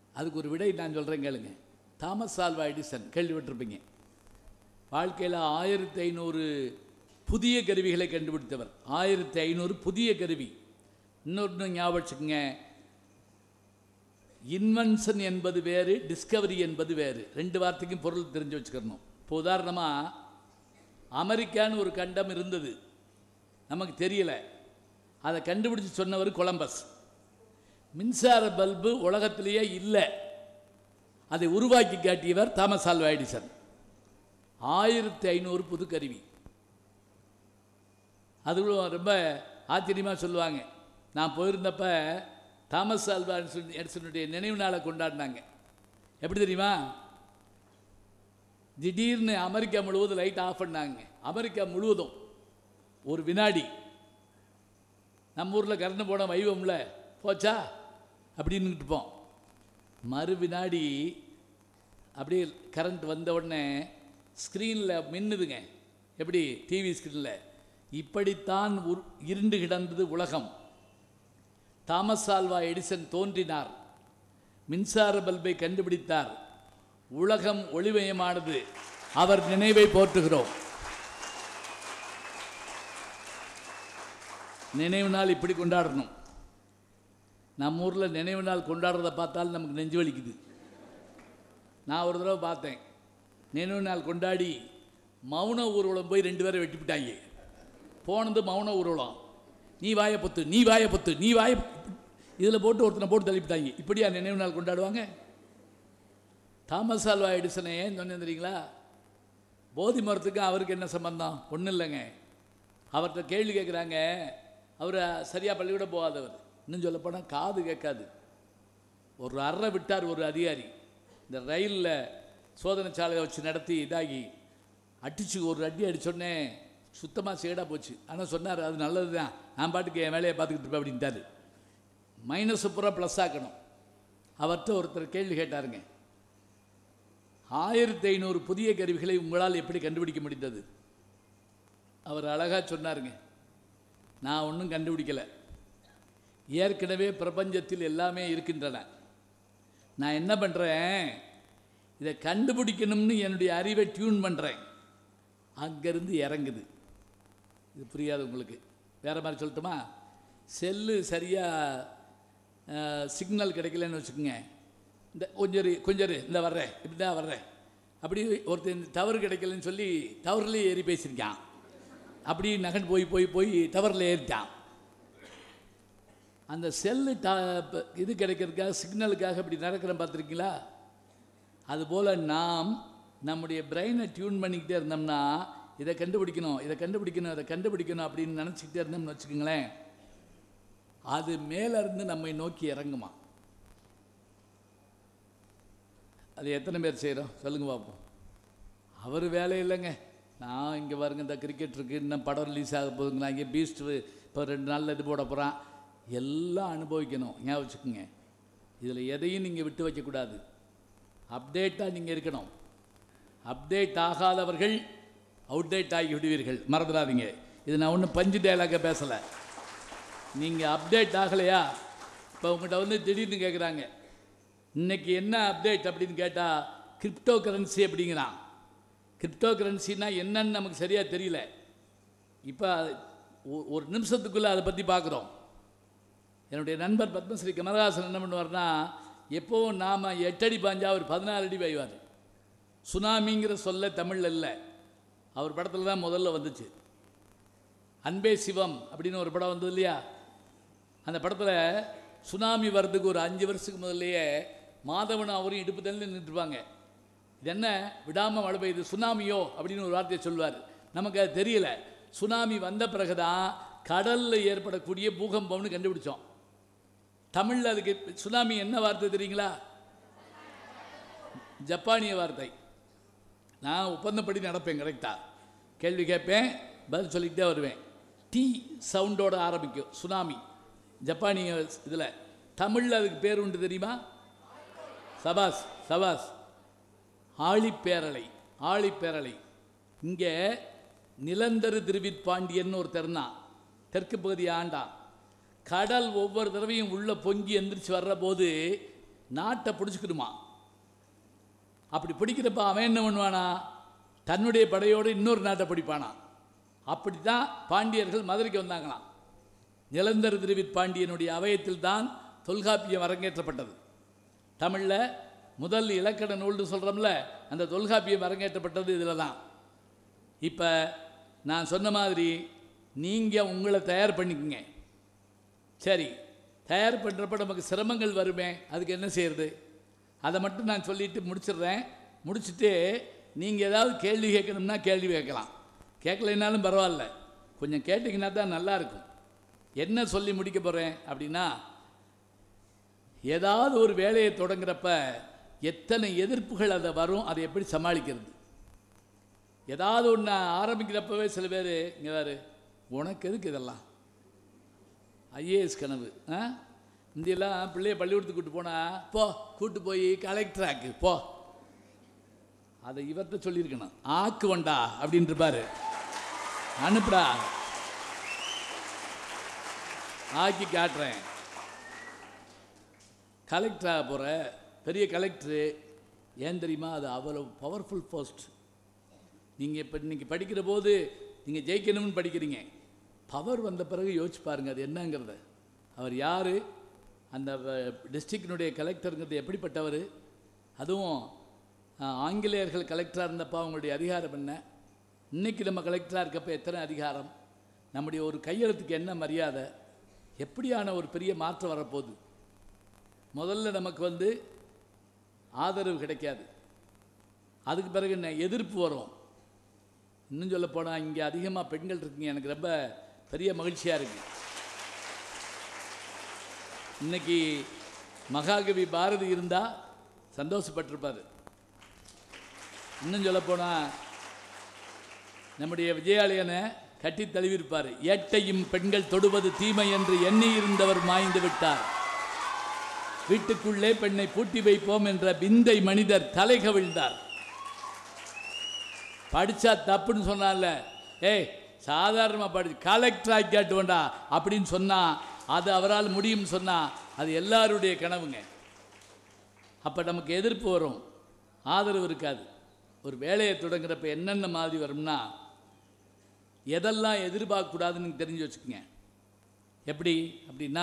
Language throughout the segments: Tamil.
அதுக்கு ஒரு விடை நான் சொல்கிறேன் கேளுங்க தாமஸ் ஆல்வா எடிசன் கேள்விப்பட்டிருப்பீங்க வாழ்க்கையில் ஆயிரத்தி ஐநூறு புதிய கருவிகளை கண்டுபிடித்தவர் ஆயிரத்தி ஐநூறு புதிய கருவி இன்னொன்று ஞாபகம் வச்சுக்கோங்க இன்வென்ஷன் என்பது வேறு டிஸ்கவரி என்பது வேறு ரெண்டு வார்த்தைக்கும் பொருள் தெரிஞ்சு வச்சுக்கணும் இப்போ உதாரணமாக அமெரிக்கான்னு ஒரு கண்டம் இருந்தது நமக்கு தெரியல அதை கண்டுபிடிச்சு சொன்னவர் கொலம்பஸ் மின்சார பல்பு உலகத்திலேயே இல்லை அதை உருவாக்கி காட்டியவர் தாமஸ் ஆல்வா எடிசன் ஆயிரத்தி ஐநூறு புது கருவி அதுவும் ரொம்ப ஆச்சரியமாக சொல்லுவாங்க நான் போயிருந்தப்ப தாமஸ் ஆல்வா எடிசன் எடிசனுடைய நினைவு நாளை கொண்டாடினாங்க எப்படி தெரியுமா திடீர்னு அமெரிக்கா முழுவதும் லைட் ஆஃப் பண்ணாங்க அமெரிக்கா முழுவதும் ஒரு வினாடி நம்ம ஊரில் கரண்ட் போன வைவம்ல போச்சா அப்படின்னு இருப்போம் மறு வினாடி அப்படியே கரண்ட் வந்த உடனே ஸ்க்ரீனில் மின்னுதுங்க எப்படி டிவி ஸ்க்ரீனில் இப்படித்தான் உரு இருண்டு கிடந்தது உலகம் தாமஸ் ஆல்வா எடிசன் தோன்றினார் மின்சார பல்பை கண்டுபிடித்தார் உலகம் ஒளிமயமானது அவர் நினைவை போற்றுகிறோம் நினைவு நாள் இப்படி கொண்டாடணும் நம்ம ஊரில் நினைவு நாள் கொண்டாடுறத பார்த்தாலும் நமக்கு நெஞ்சு வலிக்குது நான் ஒரு தடவை பார்த்தேன் நினைவு நாள் கொண்டாடி மௌன ஊர்வலம் போய் ரெண்டு பேரை வெட்டிவிட்டாங்க போனது மௌன ஊர்வலம் நீ வாயை பொத்து நீ வாயை பொத்து நீ வாயை இதில் போட்டு ஒருத்தனை போட்டு தள்ளிவிட்டாங்க இப்படியா நினைவு நாள் கொண்டாடுவாங்க தாமஸ் ஆல்வா எடிசனே ஏன் சொன்னேன் தெரியுங்களா போதி மரத்துக்கும் அவருக்கு என்ன சம்பந்தம் ஒன்றும் இல்லைங்க அவர்கிட்ட கேள்வி கேட்குறாங்க அவர் சரியாக பள்ளிக்கூடம் போகாதவர் இன்னும் சொல்லப்போனால் காது கேட்காது ஒரு அறை விட்டார் ஒரு அதிகாரி இந்த ரயிலில் சோதனை சாலையை வச்சு நடத்தி இதாகி அடிச்சு ஒரு அடி அடிச்சோடனே சுத்தமாக சேடாக போச்சு ஆனால் சொன்னார் அது நல்லது தான் நான் பாட்டுக்கு என் வேலையை பார்த்துக்கிட்டு இருப்பேன் அப்படின்ட்டாரு மைனஸ் பூரா ப்ளஸ் ஆக்கணும் அவர்கிட்ட ஒருத்தர் கேள்வி கேட்டாருங்க ஆயிரத்தி ஐநூறு புதிய கருவிகளை உங்களால் எப்படி கண்டுபிடிக்க முடிந்தது அவர் அழகாக சொன்னாருங்க நான் ஒன்றும் கண்டுபிடிக்கலை ஏற்கனவே பிரபஞ்சத்தில் எல்லாமே இருக்கின்றன நான் என்ன பண்ணுறேன் இதை கண்டுபிடிக்கணும்னு என்னுடைய அறிவை டியூன் பண்ணுறேன் அங்கேருந்து இறங்குது இது புரியாது உங்களுக்கு வேறு மாதிரி சொல்லட்டுமா செல்லு சரியாக சிக்னல் கிடைக்கலன்னு வச்சுக்கோங்க இந்த கொஞ்சம் இரு, கொஞ்சம் இரு, இந்த வர்றேன் இப்படி தான் வர்றேன் அப்படி ஒருத்தன் டவர் கிடைக்கலன்னு சொல்லி டவர்லேயே ஏறி பேசியிருக்கான் அப்படி நகன் போய் போய் போய் டவரில் ஏறிட்டான் அந்த செல்லு ட ப- இது கிடைக்கிறதுக்காக சிக்னலுக்காக இப்படி நடக்கிறேன் பார்த்துருக்கீங்களா அதுபோல் நாம் நம்முடைய பிரெயினை டியூன் பண்ணிக்கிட்டே இருந்தோம்னா இதை கண்டுபிடிக்கணும் இதை கண்டுபிடிக்கணும் இதை கண்டுபிடிக்கணும் அப்படின்னு நினச்சிக்கிட்டே இருந்தோம்னு வச்சுக்கோங்களேன் அது மேலே இருந்து நம்மை நோக்கி இறங்குமா அது எத்தனை பேர் செய்கிறோம் சொல்லுங்க பார்ப்போம் அவர் வேலை இல்லைங்க நான் இங்கே பாருங்க இந்த கிரிக்கெட் இருக்குது இன்னும் படம் ரிலீஸ் ஆக போகுதுங்க நான் இங்கே பீஸ்ட் இப்போ ரெண்டு நாளில் இது போட போகிறான் எல்லாம் அனுபவிக்கணும் ஞாபகம் வச்சுக்கோங்க இதில் எதையும் நீங்கள் விட்டு வைக்கக்கூடாது அப்டேட்டாக நீங்கள் இருக்கணும் அப்டேட் ஆகாதவர்கள் அவுட்டேட் ஆகி விடுவீர்கள் மறந்துடாதீங்க இது நான் ஒன்றும் பஞ்சு டைலாக பேசலை நீங்கள் அப்டேட் ஆகலையா இப்போ உங்கள்கிட்ட வந்து திடீர்னு கேட்குறாங்க இன்னைக்கு என்ன அப்டேட் அப்படின்னு கேட்டால் கிரிப்டோ கரன்சி அப்படிங்கிறான் கிரிப்டோ கரன்சினா என்னன்னு நமக்கு சரியாக தெரியல இப்போ ஒ- ஒரு நிமிஷத்துக்குள்ளே அதை பற்றி பார்க்குறோம் என்னுடைய நண்பர் பத்மஸ்ரீ கமலஹாசன் என்ன பண்ணுவார்னா எப்போவும் நாம் எட்டடி பாஞ்சா அவர் பதினாறு அடி பாய்வார் சுனாமிங்கிற சொல்ல தமிழில் இல்லை அவர் படத்தில் தான் முதல்ல வந்துச்சு அன்பே சிவம் அப்படின்னு ஒரு படம் வந்தது இல்லையா அந்த படத்தில் சுனாமி வர்றதுக்கு ஒரு அஞ்சு வருஷத்துக்கு முதல்லையே மாதவனும் அவரும் இடுப்பு தள்ளி நின்றுருப்பாங்க இது என்ன விடாமல் மழை பெய்யுது சுனாமியோ அப்படின்னு ஒரு வார்த்தையை சொல்லுவார் நமக்கு அது தெரியல சுனாமி வந்த பிறகுதான் கடலில் ஏற்படக்கூடிய பூகம்பம்னு கண்டுபிடிச்சோம் தமிழில் அதுக்கு சுனாமி என்ன வார்த்தை தெரியுங்களா ஜப்பானிய வார்த்தை நான் ஒப்பந்தப்படி நடப்பேன் கரெக்டாக கேள்வி கேட்பேன் பதில் சொல்லிக்கிட்டே வருவேன் டி சவுண்டோட ஆரம்பிக்கும் சுனாமி ஜப்பானிய இதில் தமிழில் அதுக்கு பேர் உண்டு தெரியுமா சபாஸ் சபாஸ் ஆழிப்பேரலை ஆழிப்பேரலை இங்கே நிலந்தரு திருவிற்பாண்டியன் ஒருத்தர் இருந்தான் தெற்கு பகுதி ஆண்டான் கடல் ஒவ்வொரு தடவையும் உள்ள பொங்கி எந்திரிச்சு வர்ற போது நாட்டை பிடிச்சிக்கணுமா அப்படி பிடிக்கிறப்ப அவன் என்ன பண்ணுவானா தன்னுடைய படையோடு இன்னொரு நாட்டை பிடிப்பானா அப்படி தான் பாண்டியர்கள் மதுரைக்கு வந்தாங்களாம் நிலந்தர் திருவிற் பாண்டியனுடைய அவயத்தில் தான் தொல்காப்பியம் அரங்கேற்றப்பட்டது தமிழில் முதல் இலக்கண நூல்னு சொல்கிறோம்ல அந்த தொல்காப்பியம் அரங்கேற்றப்பட்டது இதில் தான் இப்போ நான் சொன்ன மாதிரி நீங்கள் உங்களை தயார் பண்ணிக்கங்க சரி தயார் பண்ணுறப்ப நமக்கு சிரமங்கள் வருமே அதுக்கு என்ன செய்யறது அதை மட்டும் நான் சொல்லிட்டு முடிச்சிடுறேன் முடிச்சுட்டு நீங்கள் ஏதாவது கேள்வி கேட்கணும்னா கேள்வி கேட்கலாம் கேட்கலைனாலும் பரவாயில்ல கொஞ்சம் கேட்டிங்கன்னா தான் நல்லாயிருக்கும் என்ன சொல்லி முடிக்க போகிறேன் அப்படின்னா ஏதாவது ஒரு வேலையை தொடங்குறப்ப எத்தனை எதிர்ப்புகள் அதை வரும் அதை எப்படி சமாளிக்கிறது ஏதாவது ஒன்று ஆரம்பிக்கிறப்பவே சில பேர் இங்கே வேறு உனக்கு எதுக்கு இதெல்லாம் ஐஏஎஸ் கனவு ஆ இந்தியெல்லாம் பிள்ளைய பள்ளிக்கூடத்துக்கு கூட்டு போனால் போ கூட்டு போய் கலெக்டர் ஆக்கு போ அதை இவர்கிட்ட சொல்லியிருக்கணும் ஆக்கு வண்டா அப்படின்ட்டு பாரு அனுப்புடா ஆக்கி காட்டுறேன் கலெக்டராக போகிற பெரிய கலெக்டரு ஏன் தெரியுமா அது அவ்வளோ பவர்ஃபுல் போஸ்ட் நீங்கள் இப்போ இன்றைக்கி படிக்கிற போது நீங்கள் ஜெயிக்கணும்னு படிக்கிறீங்க பவர் வந்த பிறகு யோசிச்சு பாருங்கள் அது என்னங்கிறத அவர் யார் அந்த டிஸ்ட்ரிக்டினுடைய கலெக்டருங்கிறது எப்படிப்பட்டவர் அதுவும் ஆ, ஆங்கிலேயர்கள் கலெக்டராக இருந்தப்போ அவங்களுடைய அதிகாரம் என்ன இன்னைக்கு நம்ம கலெக்டராக இருக்கப்போ எத்தனை அதிகாரம் நம்முடைய ஒரு கையெழுத்துக்கு என்ன மரியாதை எப்படியான ஒரு பெரிய மாற்றம் வரப்போகுது முதல்ல நமக்கு வந்து ஆதரவு கிடைக்காது அதுக்கு பிறகு என்ன எதிர்ப்பு வரும் இன்னும் சொல்ல போனால் இங்கே அதிகமாக பெண்கள் இருக்கீங்க எனக்கு ரொம்ப பெரிய மகிழ்ச்சியாக இருக்கு இன்னைக்கு மகாகவி பாரதி இருந்தால் சந்தோஷப்பட்டிருப்பார் இன்னும் சொல்ல போனால் நம்முடைய விஜயாலயனை கட்டி தழுவிருப்பார் ஏட்டையும் பெண்கள் தொடுவது தீமை என்று எண்ணி இருந்தவர் மாய்ந்து விட்டார் வீட்டுக்குள்ளே பெண்ணை பூட்டி வைப்போம் என்ற விந்தை மனிதர் தலை கவிழ்ந்தார் படிச்சா தப்புன்னு சொன்னால ஏய் சாதாரணமாக படி கலெக்டர் ஆக்கி காட்டுவேண்டா அப்படின்னு சொன்னா அது அவரால் முடியும்னு சொன்னா அது எல்லாருடைய கனவுங்க அப்போ நமக்கு எதிர்ப்பு வரும் ஆதரவு இருக்காது ஒரு வேலையை தொடங்குறப்ப என்னென்ன மாதிரி வரும்னா எதெல்லாம் எதிர்பார்க்கக்கூடாதுன்னு தெரிஞ்சு வச்சுக்கோங்க எப்படி அப்படின்னா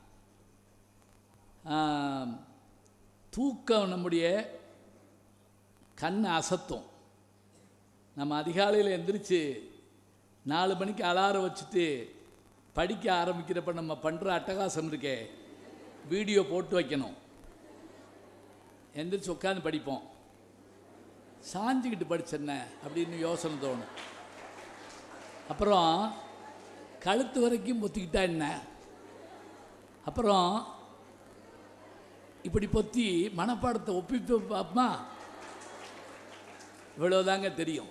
ஆம், தூக்கம் நம்முடைய கண்ணை அசத்தும் நம்ம அதிகாலையில் எந்திரிச்சு நாலு மணிக்கு அலாரம் வச்சுட்டு படிக்க ஆரம்பிக்கிறப்ப நம்ம பண்ணுற அட்டகாசம் இருக்கே வீடியோ போட்டு வைக்கணும் எந்திரிச்சு உட்காந்து படிப்போம் சாஞ்சிக்கிட்டு படிச்சென்ன அப்படின்னு யோசனை தோணும் அப்புறம் கழுத்து வரைக்கும் பொத்திக்கிட்டா என்ன அப்புறம் இப்படி பொத்தி மனப்பாடத்தை ஒப்பிட்டு பார்ப்போமா இவ்வளோதாங்க தெரியும்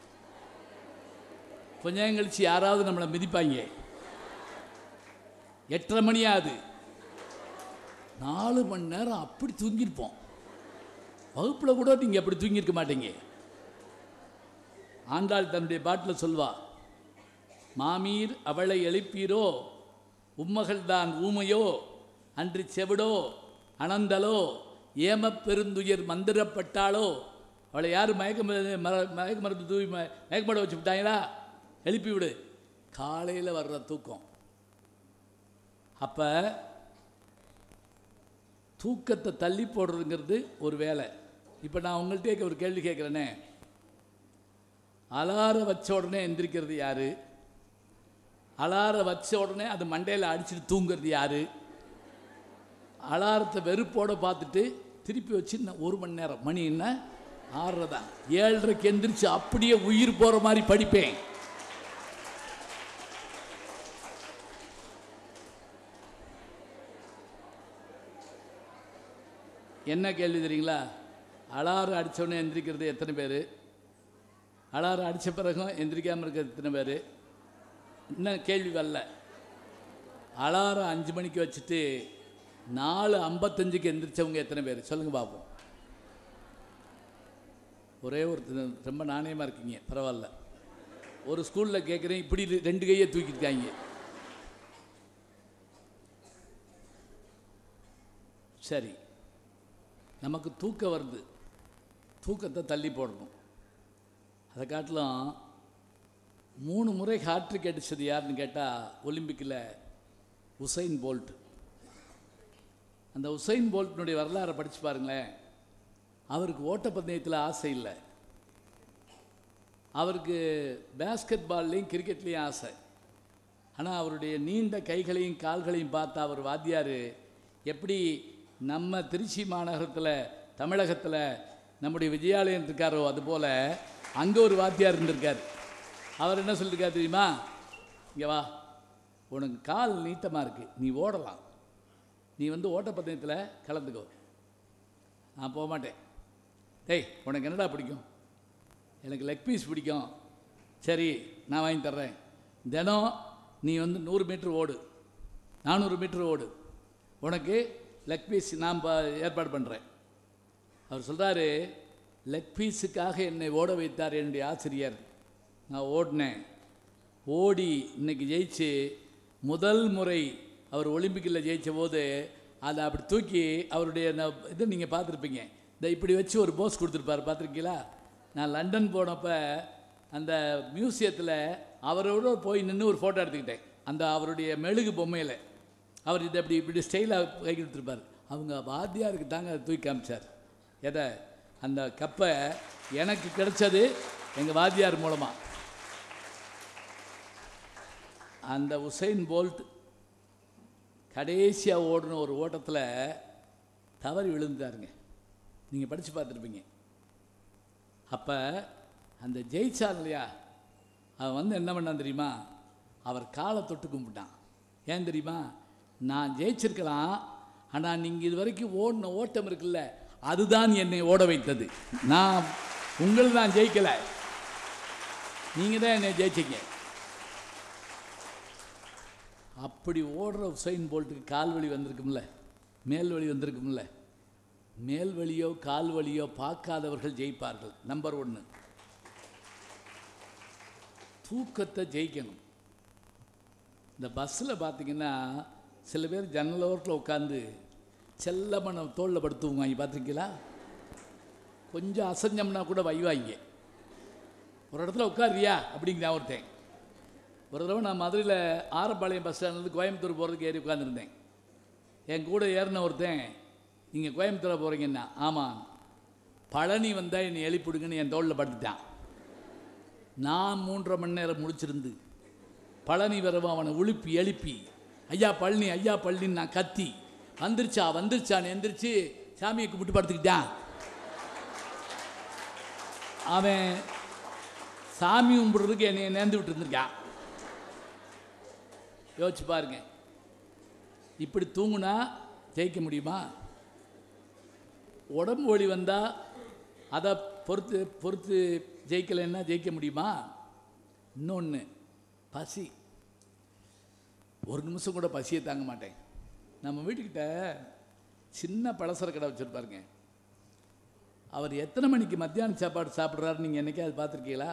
கொஞ்ச நேரம் கழிச்சு யாராவது நம்மளை மிதிப்பாங்க எட்டரை மணி ஆகுது நாலு மணி நேரம் அப்படி தூங்கியிருப்போம் வகுப்பில் கூட நீங்கள் அப்படி தூங்கியிருக்க மாட்டீங்க ஆண்டாள் தன்னுடைய பாட்டில் சொல்வா மாமீர் அவளை எழுப்பீரோ உம்மகள் தான் ஊமையோ அன்று செவிடோ அனந்தலோ ஏமப் பெருந்துயர் மந்திரப்பட்டாளோ அவளை யார் மயக்க மருந்து- மர- மயக்க மருந்து தூவி ம- மயக்கமட வச்சு விட்டாங்களா எழுப்பி விடு காலையில் வர்ற தூக்கம் அப்போ தூக்கத்தை தள்ளி போடுறதுங்கிறது ஒரு வேலை இப்போ நான் உங்கள்கிட்ட ஒரு கேள்வி கேட்குறேனே அலாரம் வச்ச உடனே எந்திரிக்கிறது யாரு அலாரம் வச்ச உடனே அது மண்டையில் அடிச்சுட்டு தூங்குறது யாரு அலாரத்தை வெறுப்போட பார்த்துட்டு திருப்பி வச்சு இன்னும் ஒரு மணி நேரம் மணி என்ன ஆறரை ஏழரைக்கு எந்திரிச்சு அப்படியே உயிர் போகிற மாதிரி படிப்பேன் என்ன கேள்வி தெரியுங்களா அலாரம் அடிச்ச உடனே எந்திரிக்கிறது எத்தனை பேர் அலாரம் அடித்த பிறகும் எந்திரிக்காமல் இருக்கிறது எத்தனை பேர் இன்னும் கேள்வி வரல அலாரம் அஞ்சு மணிக்கு வச்சுட்டு நாலு ஐம்பத்தஞ்சுக்கு எந்திரிச்சவங்க எத்தனை பேர் சொல்லுங்கள் பார்ப்போம் ஒரே ஒரு ரொம்ப நாணயமாக இருக்கீங்க பரவாயில்ல ஒரு ஸ்கூலில் கேட்குறேன் இப்படி ரெண்டு கையை தூக்கியிருக்காங்க சரி நமக்கு தூக்கம் வருது தூக்கத்தை தள்ளி போடணும் அதை காட்டிலும் மூணு முறை ஹாட்ரிக் அடித்தது யாருன்னு கேட்டால் ஒலிம்பிக்கில் உசைன் போல்ட் அந்த உசைன் போல்ட்னுடைய வரலாறை படித்து பாருங்களேன் அவருக்கு ஓட்டப்பந்தயத்தில் ஆசை இல்லை அவருக்கு பேஸ்கெட் பால்லையும் கிரிக்கெட்லேயும் ஆசை ஆனால் அவருடைய நீண்ட கைகளையும் கால்களையும் பார்த்து அவர் வாத்தியார் எப்படி நம்ம திருச்சி மாநகரத்தில் தமிழகத்தில் நம்முடைய விஜயாலயம் இருக்காரோ அதுபோல் அங்கே ஒரு வாத்தியார் இருந்திருக்கார் அவர் என்ன சொல்லியிருக்கார் தெரியுமா இங்கே வா உனக்கு கால் நீட்டமாக இருக்குது நீ ஓடலாம் நீ வந்து ஓட்டப்பந்தயத்தில் கலந்துக்கோ நான் போக மாட்டேன் டேய் உனக்கு என்னடா பிடிக்கும் எனக்கு லெக் பீஸ் பிடிக்கும் சரி நான் வாங்கி தர்றேன் தினம் நீ வந்து நூறு மீட்டர் ஓடு நானூறு மீட்டர் ஓடு உனக்கு லெக் பீஸ் நான் ப ஏற்பாடு பண்ணுறேன் அவர் சொல்கிறாரு லெக் பீஸுக்காக என்னை ஓட வைத்தார் என்னுடைய ஆசிரியர் நான் ஓடினேன் ஓடி இன்னைக்கு ஜெயிச்சு முதல் முறை அவர் ஒலிம்பிக்கில் ஜெயித்த போது அதை அப்படி தூக்கி அவருடைய ந- இது நீங்கள் பார்த்துருப்பீங்க இந்த இப்படி வச்சு ஒரு போஸ் கொடுத்துருப்பார் பார்த்துருக்கீங்களா நான் லண்டன் போனப்போ அந்த மியூசியத்தில் அவரோட போய் நின்று ஒரு ஃபோட்டோ எடுத்துக்கிட்டேன் அந்த அவருடைய மெழுகு பொம்மையில் அவர் இதை இப்படி இப்படி ஸ்டைலாக கை கொடுத்துருப்பார் அவங்க வாத்தியாருக்கு தாங்க அதை தூக்கி காமிச்சார் எதை அந்த கப்பை எனக்கு கிடைச்சது எங்கள் வாத்தியார் மூலமாக அந்த உசைன் போல்ட் கடைசியாக ஓடின ஒரு ஓட்டத்தில் தவறி விழுந்தாருங்க நீங்கள் படித்து பார்த்துருப்பீங்க அப்போ அந்த ஜெயிச்சான் இல்லையா அவன் வந்து என்ன பண்ணான் தெரியுமா அவர் காலை தொட்டு கும்பிட்டான் ஏன் தெரியுமா நான் ஜெயிச்சிருக்கலாம் ஆனால் நீங்கள் இது வரைக்கும் ஓடின ஓட்டம் இருக்குல்ல அதுதான் என்னை ஓட வைத்தது நான் உங்களை நான் ஜெயிக்கலை நீங்கள் தான் என்னை ஜெயிச்சிங்க அப்படி ஓடுற உசைன் போல்ட்டுக்கு கால் வலி வந்திருக்கும்ல மேல் வலி வந்திருக்கும்ல மேல் வலியோ கால் வலியோ பார்க்காதவர்கள் ஜெயிப்பார்கள் நம்பர் ஒன்று தூக்கத்தை ஜெயிக்கணும் இந்த பஸ்ஸில் பார்த்தீங்கன்னா சில பேர் ஜன்னல் ஓரத்தில் உட்காந்து செல்லமாக நம்ம தோளில் படுத்துவாங்க பார்த்துருக்கீங்களா கொஞ்சம் அசஞ்சோம்னா கூட வைவாங்க ஒரு இடத்துல உட்காருறியா அப்படிங்கிற ஒருத்தன் ஒரு தடவை நான் மதுரையில் ஆரப்பாளையம் பஸ் ஸ்டாண்ட்லேருந்து கோயம்புத்தூர் போகிறதுக்கு ஏறி உட்காந்துருந்தேன் என் கூட ஏறின ஒருத்தன் நீங்கள் கோயம்புத்தூர் போகிறீங்கன்னா ஆமாம் பழனி வந்தால் என்னை எழுப்பிடுங்கன்னு என் தோளில் படுத்துட்டான் நான் மூன்றரை மணி நேரம் முடிச்சிருந்து பழனி வரவும் அவனை உழுப்பி எழுப்பி ஐயா பழனி ஐயா பழனின்னு நான் கத்தி வந்துருச்சா வந்துருச்சான்னு எந்திரிச்சு சாமியை கும்பிட்டு படுத்துக்கிட்டான் அவன் சாமி கும்பிடுறதுக்கு என்னை நேர்ந்து விட்டு இருந்திருக்கான் யோசிச்சு பாருங்க இப்படி தூங்குனா ஜெயிக்க முடியுமா உடம்பு வலி வந்தால் அதை பொறுத்து பொறுத்து ஜெயிக்கலைன்னா ஜெயிக்க முடியுமா இன்னொன்று பசி ஒரு நிமிஷம் கூட பசியை தாங்க மாட்டேன் நம்ம வீட்டுக்கிட்ட சின்ன பலசர கடை வச்சுருப்பாருங்க அவர் எத்தனை மணிக்கு மத்தியான சாப்பாடு சாப்பிட்றாரு நீங்கள் என்னைக்காவது பார்த்துருக்கீங்களா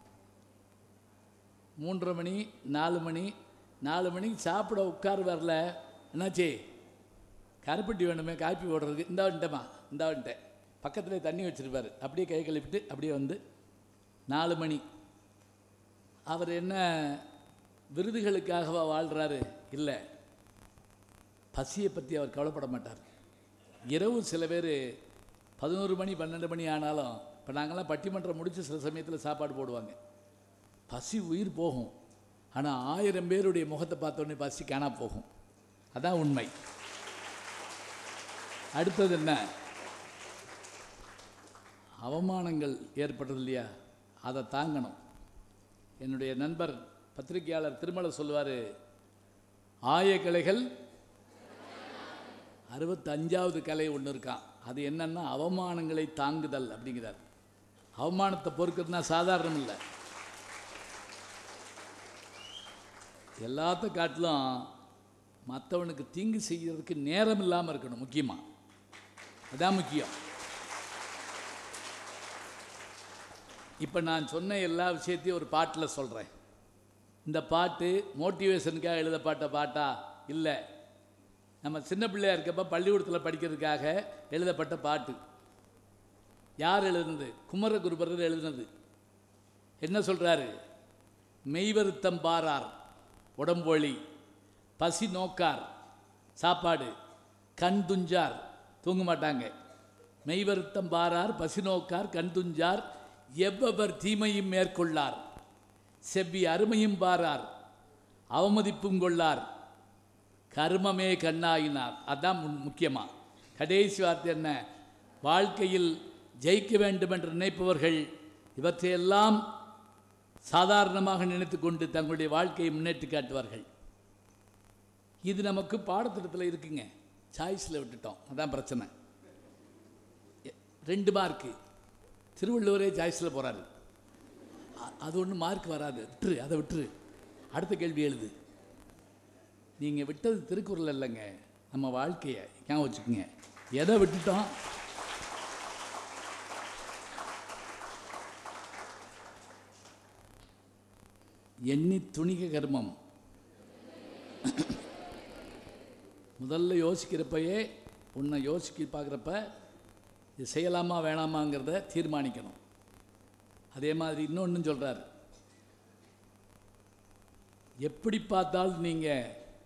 மூன்றரை மணி நாலு மணி நாலு மணிக்கு சாப்பிட உட்கார் வரல என்னாச்சு கருப்பட்டி வேணுமே காப்பி போடுறதுக்கு இந்த வந்துட்டேம்மா இந்த வந்துட்டேன் பக்கத்துலேயே தண்ணி வச்சுருப்பார் அப்படியே கை கழுவிட்டு அப்படியே வந்து நாலு மணி அவர் என்ன விருதுகளுக்காகவா வாழ்கிறாரு இல்லை பசியை பற்றி அவர் கவலைப்பட மாட்டார் இரவு சில பேர் பதினோரு மணி பன்னெண்டு மணி ஆனாலும் இப்போ நாங்கள்லாம் பட்டிமன்றம் முடித்து சில சமயத்தில் சாப்பாடு போடுவாங்க பசி உயிர் போகும் ஆனால் ஆயிரம் பேருடைய முகத்தை பார்த்தோன்னே பசி காணா போகும் அதான் உண்மை அடுத்தது என்ன அவமானங்கள் ஏற்பட்டது இல்லையா அதை தாங்கணும் என்னுடைய நண்பர் பத்திரிகையாளர் திருமலை சொல்லுவார் ஆயக்கலைகள் அறுபத்தஞ்சாவது கலை ஒன்று இருக்கான் அது என்னன்னா அவமானங்களை தாங்குதல் அப்படிங்கிறார் அவமானத்தை பொறுக்கிறதுனா சாதாரணம் இல்லை எல்லாத்த காட்டிலும் மற்றவனுக்கு தீங்கு செய்யறதுக்கு நேரம் இல்லாமல் இருக்கணும் முக்கியமாக அதான் முக்கியம் இப்போ நான் சொன்ன எல்லா விஷயத்தையும் ஒரு பாட்டில் சொல்கிறேன் இந்த பாட்டு மோட்டிவேஷனுக்காக எழுத பாட்ட பாட்டா இல்லை நம்ம சின்ன பிள்ளையா இருக்கப்ப பள்ளிக்கூடத்தில் படிக்கிறதுக்காக எழுதப்பட்ட பாட்டு யார் எழுதுனது குமரகுருபரர் எழுதுனது என்ன சொல்கிறாரு மெய்வருத்தம் பாரார் உடம்பொழி பசி நோக்கார் சாப்பாடு கண் துஞ்சார் தூங்க மாட்டாங்க மெய்வருத்தம் பாரார் பசி நோக்கார் கண் துஞ்சார் எவ்வவர் தீமையும் மேற்கொள்ளார் செவ்வி அருமையும் பாரார் அவமதிப்பும் கொள்ளார் கர்மமே கண்ணாயினார் அதான் மு- முக்கியமா கடைசி வார்த்தை என்ன வாழ்க்கையில் ஜெயிக்க வேண்டும் என்று நினைப்பவர்கள் இவற்றையெல்லாம் சாதாரணமாக நினைத்து கொண்டு தங்களுடைய வாழ்க்கையை முன்னேற்றி காட்டுவார்கள் இது நமக்கு பாடத்திட்டத்தில் இருக்குங்க சாய்ஸில் விட்டுட்டோம் அதான் பிரச்சனை எ- ரெண்டு மார்க்கு திருவள்ளுவரே சாய்ஸில் போகிறாரு அது ஒன்றும் மார்க் வராது விட்டுரு அதை விட்டுரு அடுத்த கேள்வி எழுது நீங்கள் விட்டது திருக்குறள் இல்லைங்க நம்ம வாழ்க்கையை ஞாபகம் வச்சுக்கோங்க எதை விட்டுட்டோம் எண்ணி துணிக கர்மம் முதல்ல யோசிக்கிறப்பயே உன்னை யோசிக்க பார்க்குறப்ப இது செய்யலாமா வேணாமாங்கிறத தீர்மானிக்கணும் அதே மாதிரி இன்னொன்று சொல்கிறார் எப்படி பார்த்தாலும் நீங்கள்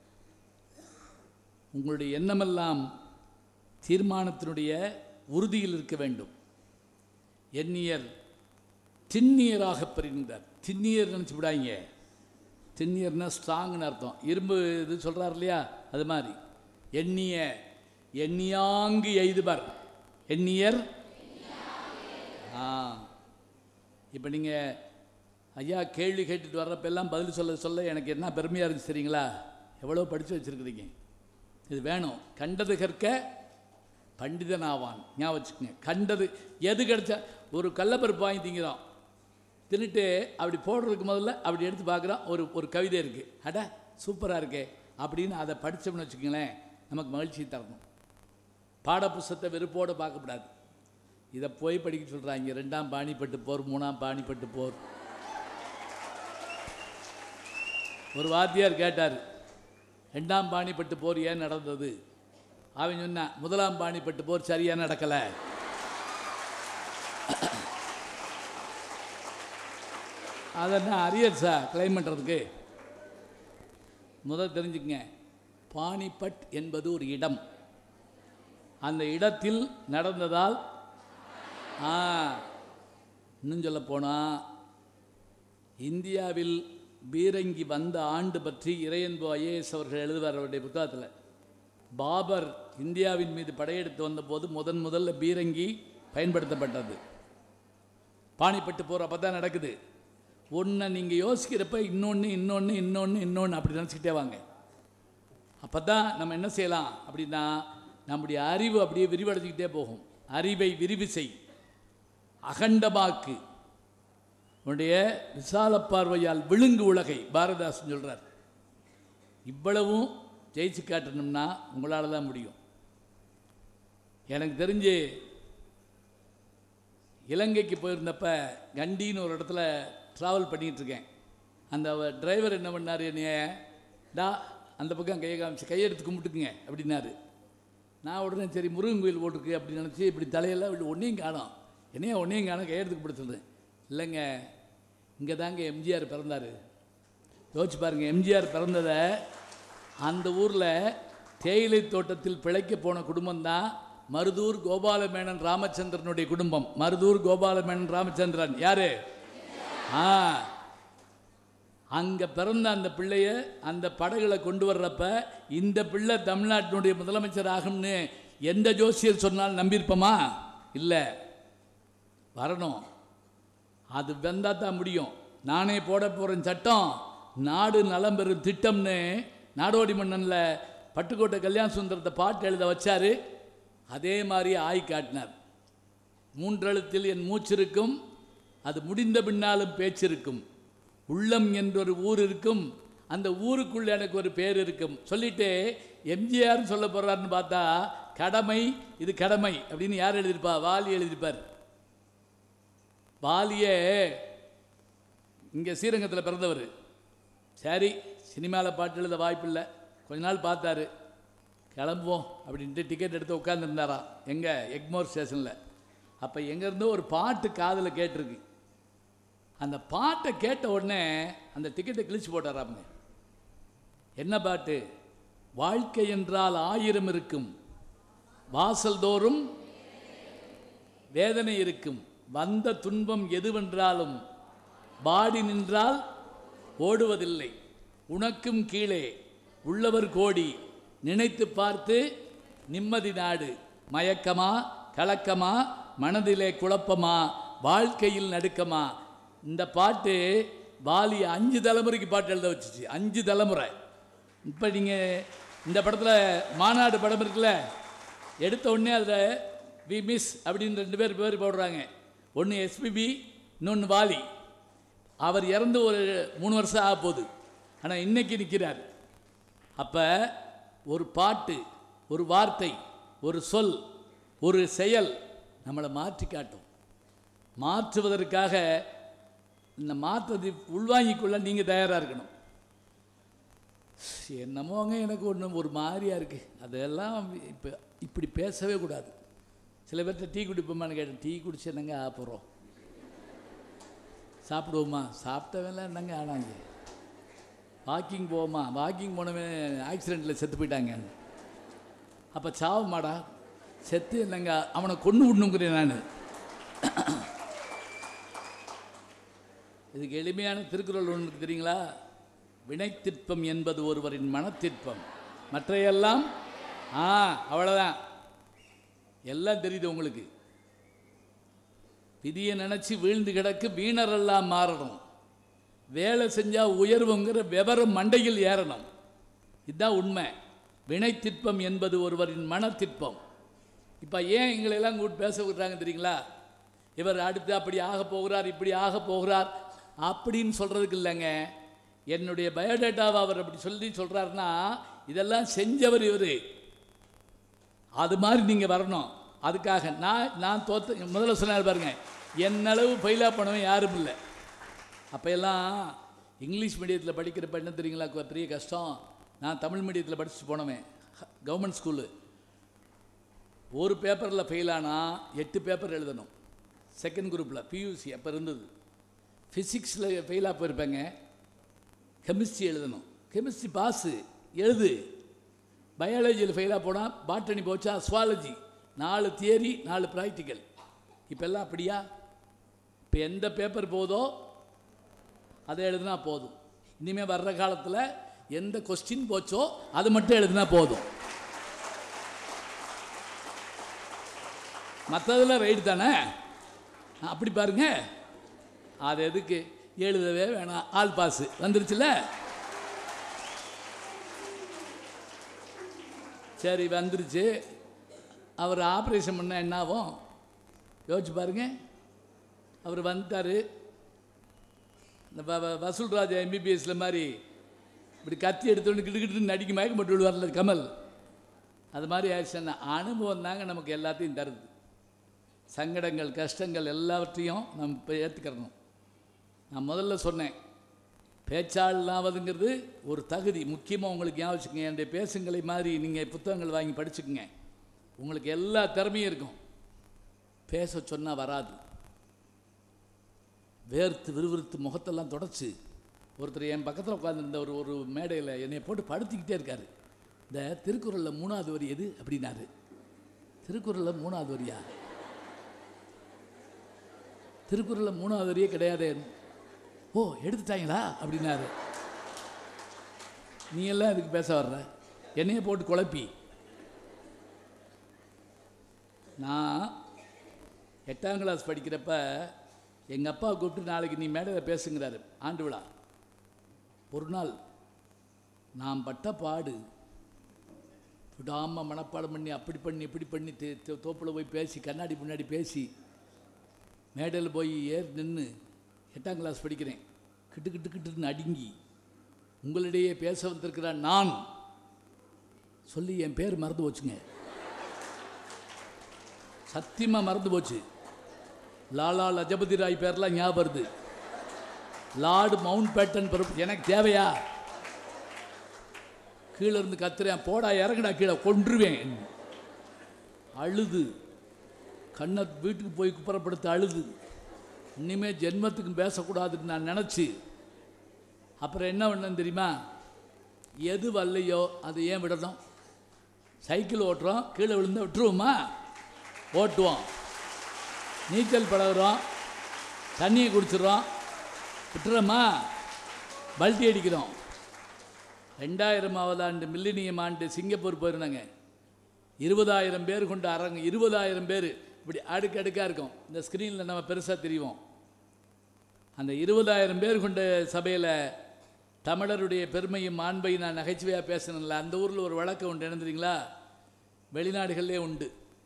உங்களுடைய எண்ணமெல்லாம் தீர்மானத்தினுடைய உறுதியில் இருக்க வேண்டும் எண்ணியர் திண்ணியராக பிரிந்தார் திண்ணியர் நினச்சி விடாங்க திண்ணியர்னா ஸ்ட்ராங்னு அர்த்தம் இரும்பு இது சொல்கிறார் இல்லையா அது மாதிரி எண்ணிய எண்ணியாங்கு எய்துபர் எண்ணியர் ஆ இப்போ நீங்கள் ஐயா கேள்வி கேட்டுட்டு வர்றப்பெல்லாம் பதில் சொல்ல சொல்ல எனக்கு என்ன பெருமையாக இருந்துச்சு தெரியுங்களா எவ்வளோ படித்து வச்சுருக்குறீங்க இது வேணும் கண்டது கற்க பண்டிதன் ஆவான் ஞாபகம் வச்சுக்கோங்க கண்டது எது கிடைச்சா ஒரு கடலப்பருப்பு வாங்கி திங்கிறோம் தின்னுட்டு அப்படி போடுறதுக்கு முதல்ல அப்படி எடுத்து பார்க்குறோம் ஒரு ஒரு கவிதை இருக்குது அட சூப்பராக இருக்கே அப்படின்னு அதை படித்தோம்னு வச்சுக்கோங்களேன் நமக்கு மகிழ்ச்சி தரணும் பாடப்புஸ்தத்தை வெறுப்போடு பார்க்கக்கூடாது இதை போய் படிக்க சொல்கிறாங்க ரெண்டாம் பாணிப்பட்டு போர் மூணாம் பாணிப்பட்டு போர் ஒரு வாத்தியார் கேட்டார் ரெண்டாம் பாணிப்பட்டு போர் ஏன் நடந்தது அவன் சொன்னான் முதலாம் பாணிப்பட்டு போர் சரியாக நடக்கலை அதெல்லாம் அரியர்ஸா கிளைம் பண்ணுறதுக்கு முதல் தெரிஞ்சுக்கங்க பானிபட் என்பது ஒரு இடம் அந்த இடத்தில் நடந்ததால் ஆ இன்னும் சொல்ல போனால் இந்தியாவில் பீரங்கி வந்த ஆண்டு பற்றி இறையன்பு ஐஏஎஸ் அவர்கள் எழுதுவார் அவருடைய புத்தகத்தில் பாபர் இந்தியாவின் மீது படையெடுத்து வந்தபோது முதன் முதல்ல பீரங்கி பயன்படுத்தப்பட்டது பாணிப்பட்டு போகிற அப்போ தான் நடக்குது ஒன்றை நீங்கள் யோசிக்கிறப்ப இன்னொன்று இன்னொன்று இன்னொன்று இன்னொன்று அப்படி நினச்சிக்கிட்டே வாங்க அப்போ தான் நம்ம என்ன செய்யலாம் அப்படின்னா நம்முடைய அறிவு அப்படியே விரிவடைஞ்சிக்கிட்டே போகும் அறிவை விரிவு செய் அகண்டமாக்கு உன்னுடைய விசால பார்வையால் விழுங்கு உலகை பாரதாசன் சொல்கிறார் இவ்வளவும் ஜெயிச்சு காட்டணும்னா உங்களால் தான் முடியும் எனக்கு தெரிஞ்சு இலங்கைக்கு போயிருந்தப்ப கண்டின்னு ஒரு இடத்துல ட்ராவல் பண்ணிகிட்ருக்கேன் அந்த டிரைவர் என்ன பண்ணார் என்னைய டா அந்த பக்கம் கையை காமிச்சு கையெடுத்து கும்பிட்டுக்குங்க அப்படின்னாரு நான் உடனே சரி முருகன் கோயில் போட்டிருக்கு அப்படின்னு நினச்சி இப்படி தலையெல்லாம் இப்படி ஒன்றையும் காணோம் என்னையா ஒன்றையும் காணோம் கையெடுத்து கும்பிடுறது இல்லைங்க இங்கே தாங்க எம்ஜிஆர் பிறந்தார் யோசிச்சு பாருங்கள் எம்ஜிஆர் பிறந்ததை அந்த ஊரில் தேயிலை தோட்டத்தில் பிழைக்க போன குடும்பம் தான் மருதூர் கோபாலமேனன் ராமச்சந்திரனுடைய குடும்பம் மருதூர் கோபாலமேனன் ராமச்சந்திரன் யாரு ஆ அங்கே பிறந்த அந்த பிள்ளைய அந்த படகுல கொண்டு வர்றப்ப இந்த பிள்ளை தமிழ்நாட்டினுடைய முதலமைச்சர் ஆகும்னு எந்த ஜோசியர் சொன்னாலும் நம்பியிருப்போமா இல்லை வரணும் அது வந்தால் தான் முடியும் நானே போட போகிற சட்டம் நாடு நலம் பெறும் திட்டம்னு நாடோடி மன்னனில் பட்டுக்கோட்டை கல்யாண சுந்தரத்தை பாட்டு எழுத வச்சாரு அதே மாதிரி ஆய் காட்டினார் மூன்றெழுத்தில் என் மூச்சிருக்கும் அது முடிந்த பின்னாலும் பேச்சிருக்கும் உள்ளம் என்றொரு ஊர் இருக்கும் அந்த ஊருக்குள்ள எனக்கு ஒரு பேர் இருக்கும் சொல்லிட்டு எம்ஜிஆர் சொல்ல போகிறாருன்னு பார்த்தா கடமை இது கடமை அப்படின்னு யார் எழுதியிருப்பா வாலி எழுதியிருப்பார் வாலியே இங்கே ஸ்ரீரங்கத்தில் பிறந்தவர் சரி சினிமாவில் பாட்டு எழுத வாய்ப்பில்லை கொஞ்ச நாள் பார்த்தாரு கிளம்புவோம் அப்படின்ட்டு டிக்கெட் எடுத்து உட்காந்துருந்தாராம் எங்கே எக்மோர் ஸ்டேஷனில் அப்போ எங்கேருந்தோ ஒரு பாட்டு காதில் கேட்டிருக்கு அந்த பாட்டை கேட்ட உடனே அந்த டிக்கெட்டை கிழிச்சு போட்டாராமுங்க என்ன பாட்டு வாழ்க்கை என்றால் ஆயிரம் இருக்கும் வாசல் தோறும் வேதனை இருக்கும் வந்த துன்பம் எதுவென்றாலும் பாடி நின்றால் ஓடுவதில்லை உனக்கும் கீழே உள்ளவர் கோடி நினைத்து பார்த்து நிம்மதி நாடு மயக்கமா கலக்கமா மனதிலே குழப்பமா வாழ்க்கையில் நடுக்கமா இந்த பாட்டு வாலி அஞ்சு தலைமுறைக்கு பாட்டு எழுத வச்சுச்சு அஞ்சு தலைமுறை இப்போ நீங்கள் இந்த படத்தில் மாநாடு படம் இருக்குல்ல எடுத்த உடனே அதில் வி மிஸ் அப்படின்னு ரெண்டு பேர் பேர் போடுறாங்க ஒன்று எஸ்பிபி இன்னொன்று வாலி அவர் இறந்து ஒரு மூணு வருஷம் ஆக போகுது ஆனால் இன்னைக்கு நிற்கிறார் அப்போ ஒரு பாட்டு ஒரு வார்த்தை ஒரு சொல் ஒரு செயல் நம்மளை மாற்றி காட்டும் மாற்றுவதற்காக இந்த மாற்றத்தை உள்வாங்கிக்கொள்ள நீங்கள் தயாராக இருக்கணும் என்னமோங்க எனக்கு ஒன்று ஒரு மாதிரியாக இருக்குது அதெல்லாம் இப்போ இப்படி பேசவே கூடாது சில பேர்கிட்ட டீ குடிப்போமான்னு கேட்டேன் டீ குடிச்சு என்னங்க ஆக போகிறோம் சாப்பிடுவோமா சாப்பிட்டவெல்லாம் என்னங்க ஆனாங்க வாக்கிங் போவோமா வாக்கிங் போனவன் ஆக்சிடெண்ட்டில் செத்து போயிட்டாங்க அப்போ சாவமாடா செத்து என்னங்க அவனை கொண்டு விடணுங்கிறேன் நான் இதுக்கு எளிமையான திருக்குறள் ஒன்று தெரியுங்களா வினைத்திற்பம் என்பது ஒருவரின் மனத்திற்பம் மற்றையெல்லாம் ஆ அவ்வளோதான் எல்லாம் தெரியுது உங்களுக்கு விதியை நினச்சி வீழ்ந்து கிடக்கு வீணரெல்லாம் மாறணும் வேலை செஞ்சால் உயர்வுங்கிற விவரம் மண்டையில் ஏறணும் இதுதான் உண்மை வினைத்திற்பம் என்பது ஒருவரின் மனத்திற்பம் இப்போ ஏன் எங்களெல்லாம் கூட்டு பேச விடுறாங்க தெரியுங்களா இவர் அடுத்து அப்படி ஆக போகிறார் இப்படி ஆக போகிறார் அப்படின்னு சொல்கிறதுக்கு இல்லைங்க என்னுடைய பயோடேட்டாவை அவர் அப்படி சொல்லி சொல்கிறாருன்னா இதெல்லாம் செஞ்சவர் இவர் அது மாதிரி நீங்கள் வரணும் அதுக்காக நான் நான் தோத்து முதல்ல சொன்னார் பாருங்க என்னளவு ஃபெயிலாக பண்ணவன் யாரும் இல்லை அப்போ எல்லாம் இங்கிலீஷ் மீடியத்தில் படிக்கிறப்ப என்ன தெரியுங்களா கொ- பெரிய கஷ்டம் நான் தமிழ் மீடியத்தில் படிச்சுட்டு போனவன் கவர்மெண்ட் ஸ்கூலு ஒரு பேப்பரில் ஃபெயில் ஆனால் எட்டு பேப்பர் எழுதணும் செகண்ட் குரூப்பில் பியூசி அப்போ இருந்தது ஃபிசிக்ஸில் ஃபெயிலாக போயிருப்பேங்க கெமிஸ்ட்ரி எழுதணும் கெமிஸ்ட்ரி பாஸு எழுது பயாலஜியில் ஃபெயிலாக போனால் பாட்டனி போச்சா அஸ்வாலஜி நாலு தியரி நாலு ப்ராக்டிக்கல் இப்போ எல்லாம் அப்படியா இப்போ எந்த பேப்பர் போதோ அதை எழுதுனா போதும் இனிமேல் வர்ற காலத்தில் எந்த கொஸ்டின் போச்சோ அது மட்டும் எழுதுனா போதும் மற்றதெல்லாம் ரைடு தானே அப்படி பாருங்க அது எதுக்கு எழுதவே வேணாம் ஆல் பாஸ் வந்துருச்சுல சரி வந்துருச்சு அவர் ஆப்ரேஷன் பண்ண என்ன ஆகும் யோசிச்சு பாருங்க அவர் வந்துட்டார் இந்த வ- வ- வசூல்ராஜ் எம்பிபிஎஸ்ல மாதிரி இப்படி கத்தி எடுத்தோன்னு கிட்டு கிட்டு நடிக்க மயக்கம் போட்டு விடுவார்ல கமல் அது மாதிரி ஆயிடுச்சுன்னா அனுபவம் தாங்க நமக்கு எல்லாத்தையும் தருது சங்கடங்கள் கஷ்டங்கள் எல்லாவற்றையும் நம்ம இப்போ ஏற்றுக்கிறணும் நான் முதல்ல சொன்னேன் பேச்சாளாவதுங்கிறது ஒரு தகுதி முக்கியமாக உங்களுக்கு ஞாபகம் வச்சுக்கோங்க என்னுடைய பேசுங்களை மாதிரி நீங்கள் புத்தகங்கள் வாங்கி படிச்சுக்கோங்க உங்களுக்கு எல்லா திறமையும் இருக்கும் பேச சொன்னால் வராது வேர்த்து விறுவிறுத்து முகத்தெல்லாம் தொடச்சு ஒருத்தர் என் பக்கத்தில் உட்காந்துருந்த ஒரு ஒரு மேடையில் என்னை போட்டு படுத்திக்கிட்டே இருக்காரு இந்த திருக்குறளில் மூணாவது வரி எது அப்படின்னாரு திருக்குறளில் மூணாவது வரியா திருக்குறளில் மூணாவது வரியே கிடையாதே ஓ எடுத்துட்டாங்களா அப்படின்னாரு நீ எல்லாம் இதுக்கு பேச வர்ற என்னைய போட்டு குழப்பி நான் எட்டாம் கிளாஸ் படிக்கிறப்ப எங்கள் அப்பா கூப்பிட்டு நாளைக்கு நீ மேடையில் பேசுங்கிறாரு ஆண்டு விழா ஒரு நாள் நான் பட்ட பாடு விடாமல் மனப்பாடம் பண்ணி அப்படி பண்ணி இப்படி பண்ணி தே- தே- தோப்புல போய் பேசி கண்ணாடி முன்னாடி பேசி மேடையில் போய் ஏறி நின்று எட்டாம் கிளாஸ் படிக்கிறேன் கிட்டு கிட்டு கிட்டுன்னு அடுங்கி உங்களிடையே பேச வந்திருக்கிற நான் சொல்லி என் பேர் மறந்து போச்சுங்க சத்தியமாக மறந்து போச்சு லாலா லஜபதி ராய் பேர்லாம் ஞாபகம் வருது லார்டு மவுண்ட் பேட்டன் பிறப்பு எனக்கு தேவையா கீழே இருந்து கத்துறேன் போடா இறங்குடா கீழே கொன்றுவேன் அழுது கண்ணை வீட்டுக்கு போய் குப்புறப்படுத்த அழுது இனிமே ஜென்மத்துக்கு பேசக்கூடாதுன்னு நான் நினச்சி அப்புறம் என்ன பண்ணேன் தெரியுமா எது வரலையோ அதை ஏன் விடணும் சைக்கிள் ஓட்டுறோம் கீழே விழுந்தா விட்டுருவோமா ஓட்டுவோம் நீச்சல் பழகுறோம் தண்ணியை குடிச்சிடுறோம் விட்டுறோமா பல்ட்டி அடிக்கிறோம் ரெண்டாயிரமாவது ஆண்டு மில்லினியம் ஆண்டு சிங்கப்பூர் போயிருந்தாங்க இருபதாயிரம் பேர் கொண்ட அரங்கு இருபதாயிரம் பேர் இப்படி அடுக்கு அடுக்காக இருக்கும் இந்த ஸ்க்ரீனில் நம்ம பெருசாக தெரியும் அந்த இருபதாயிரம் பேர் கொண்ட சபையில் தமிழருடைய பெருமையும் மாண்பையும் நான் நகைச்சுவையாக பேசினேன்ல அந்த ஊரில் ஒரு வழக்கம் உண்டு என்ன தெரியுங்களா வெளிநாடுகளிலே உண்டு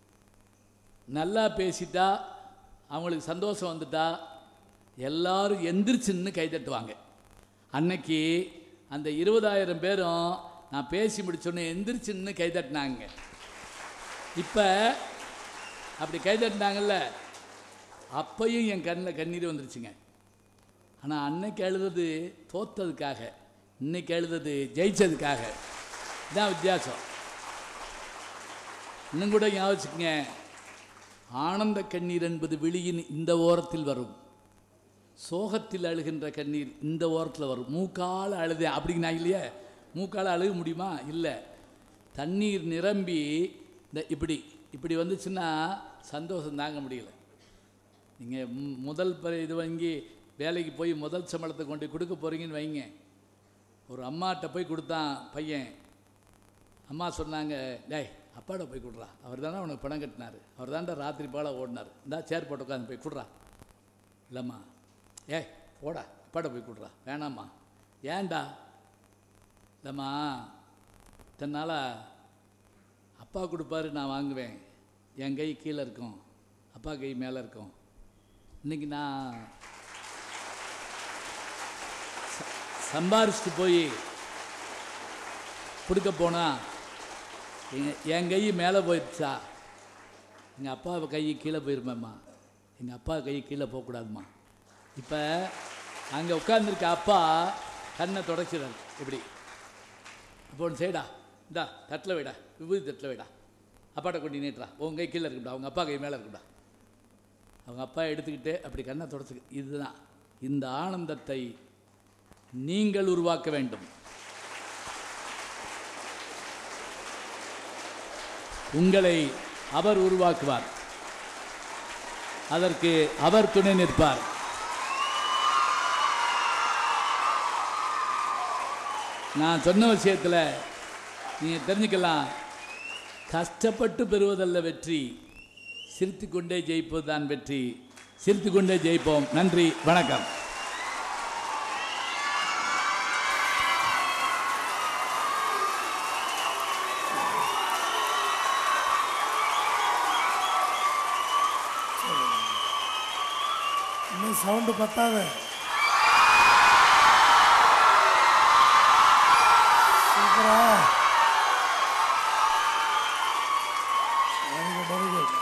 நல்லா பேசிட்டா அவங்களுக்கு சந்தோஷம் வந்துட்டா எல்லாரும் எந்திரிச்சுன்னு கை தட்டுவாங்க அன்னைக்கு அந்த இருபதாயிரம் பேரும் நான் பேசி முடிச்சோன்னே எந்திரிச்சுன்னு கை தட்டினாங்க இப்போ அப்படி கை தட்டினாங்கல்ல அப்பையும் என் கண்ணில் கண்ணீர் வந்துருச்சுங்க ஆனால் அன்னைக்கு எழுதுறது தோத்ததுக்காக இன்னைக்கு எழுதுறது ஜெயிச்சதுக்காக இதான் வித்தியாசம் இன்னும் கூட ஞாபகம் வச்சுக்கங்க ஆனந்த கண்ணீர் என்பது விழியின் இந்த ஓரத்தில் வரும் சோகத்தில் அழுகின்ற கண்ணீர் இந்த ஓரத்தில் வரும் மூக்கால் அழுதேன் அப்படின்னா இல்லையே மூக்கால் அழுக முடியுமா இல்லை தண்ணீர் நிரம்பி இந்த இப்படி இப்படி வந்துச்சுன்னா சந்தோஷம் தாங்க முடியல நீங்கள் முதல் ப- இது வாங்கி வேலைக்கு போய் முதல் சம்பளத்தை கொண்டு கொடுக்க போகிறீங்கன்னு வைங்க ஒரு அம்மாட்ட போய் கொடுத்தான் பையன் அம்மா சொன்னாங்க டேய் அப்பாட்ட போய் கொடுறா அவர் தானே உனக்கு பணம் கட்டினார் அவர் தான்டா ராத்திரி போல ஓடினார் இந்தா சேர் போட்டு உட்காந்து போய் கொடுறா இல்லைம்மா ஏய் போடா அப்பாட்ட போய் கொடுறா வேணாம்மா ஏன்டா இல்லைம்மா தன்னால் அப்பா கொடுப்பாரு நான் வாங்குவேன் என் கை கீழே இருக்கும் அப்பா கை மேலே இருக்கும் இன்னைக்கு நான் ச- சம்பாரிச்சிட்டு போய் கொடுக்க போனா எங்க- என் கை மேலே போயிடுச்சா எங்கள் அப்பா கை கீழே போயிருமேம்மா எங்கள் அப்பா கை கீழே போகக்கூடாதும்மா இப்போ அங்கே உட்காந்துருக்க அப்பா கண்ணை தொடச்சிடாரு இப்படி அப்போ ஒன்று செய்டா இந்தா தட்டில் வைடா விபூதி தட்டில் வைடா அப்பாட்ட கொண்டு நீட்டுறா உன் கை கீழே இருக்குடா அவங்க அப்பா கை மேலே இருக்குடா அவங்க அப்பா எடுத்துக்கிட்டு அப்படி கண்ணை தொடச்சு இதுதான் இந்த ஆனந்தத்தை நீங்கள் உருவாக்க வேண்டும் உங்களை அவர் உருவாக்குவார் அதற்கு அவர் துணை நிற்பார் நான் சொன்ன விஷயத்தில் நீங்கள் தெரிஞ்சுக்கலாம் கஷ்டப்பட்டு பெறுவதல்ல வெற்றி சிரித்துக்கொண்டே ஜெயிப்பது தான் வெற்றி சிரித்துக்கொண்டே ஜெயிப்போம் நன்றி வணக்கம் இன்னும் சவுண்டு பத்தாத சூப்பரா வெரி குட் வெரி குட்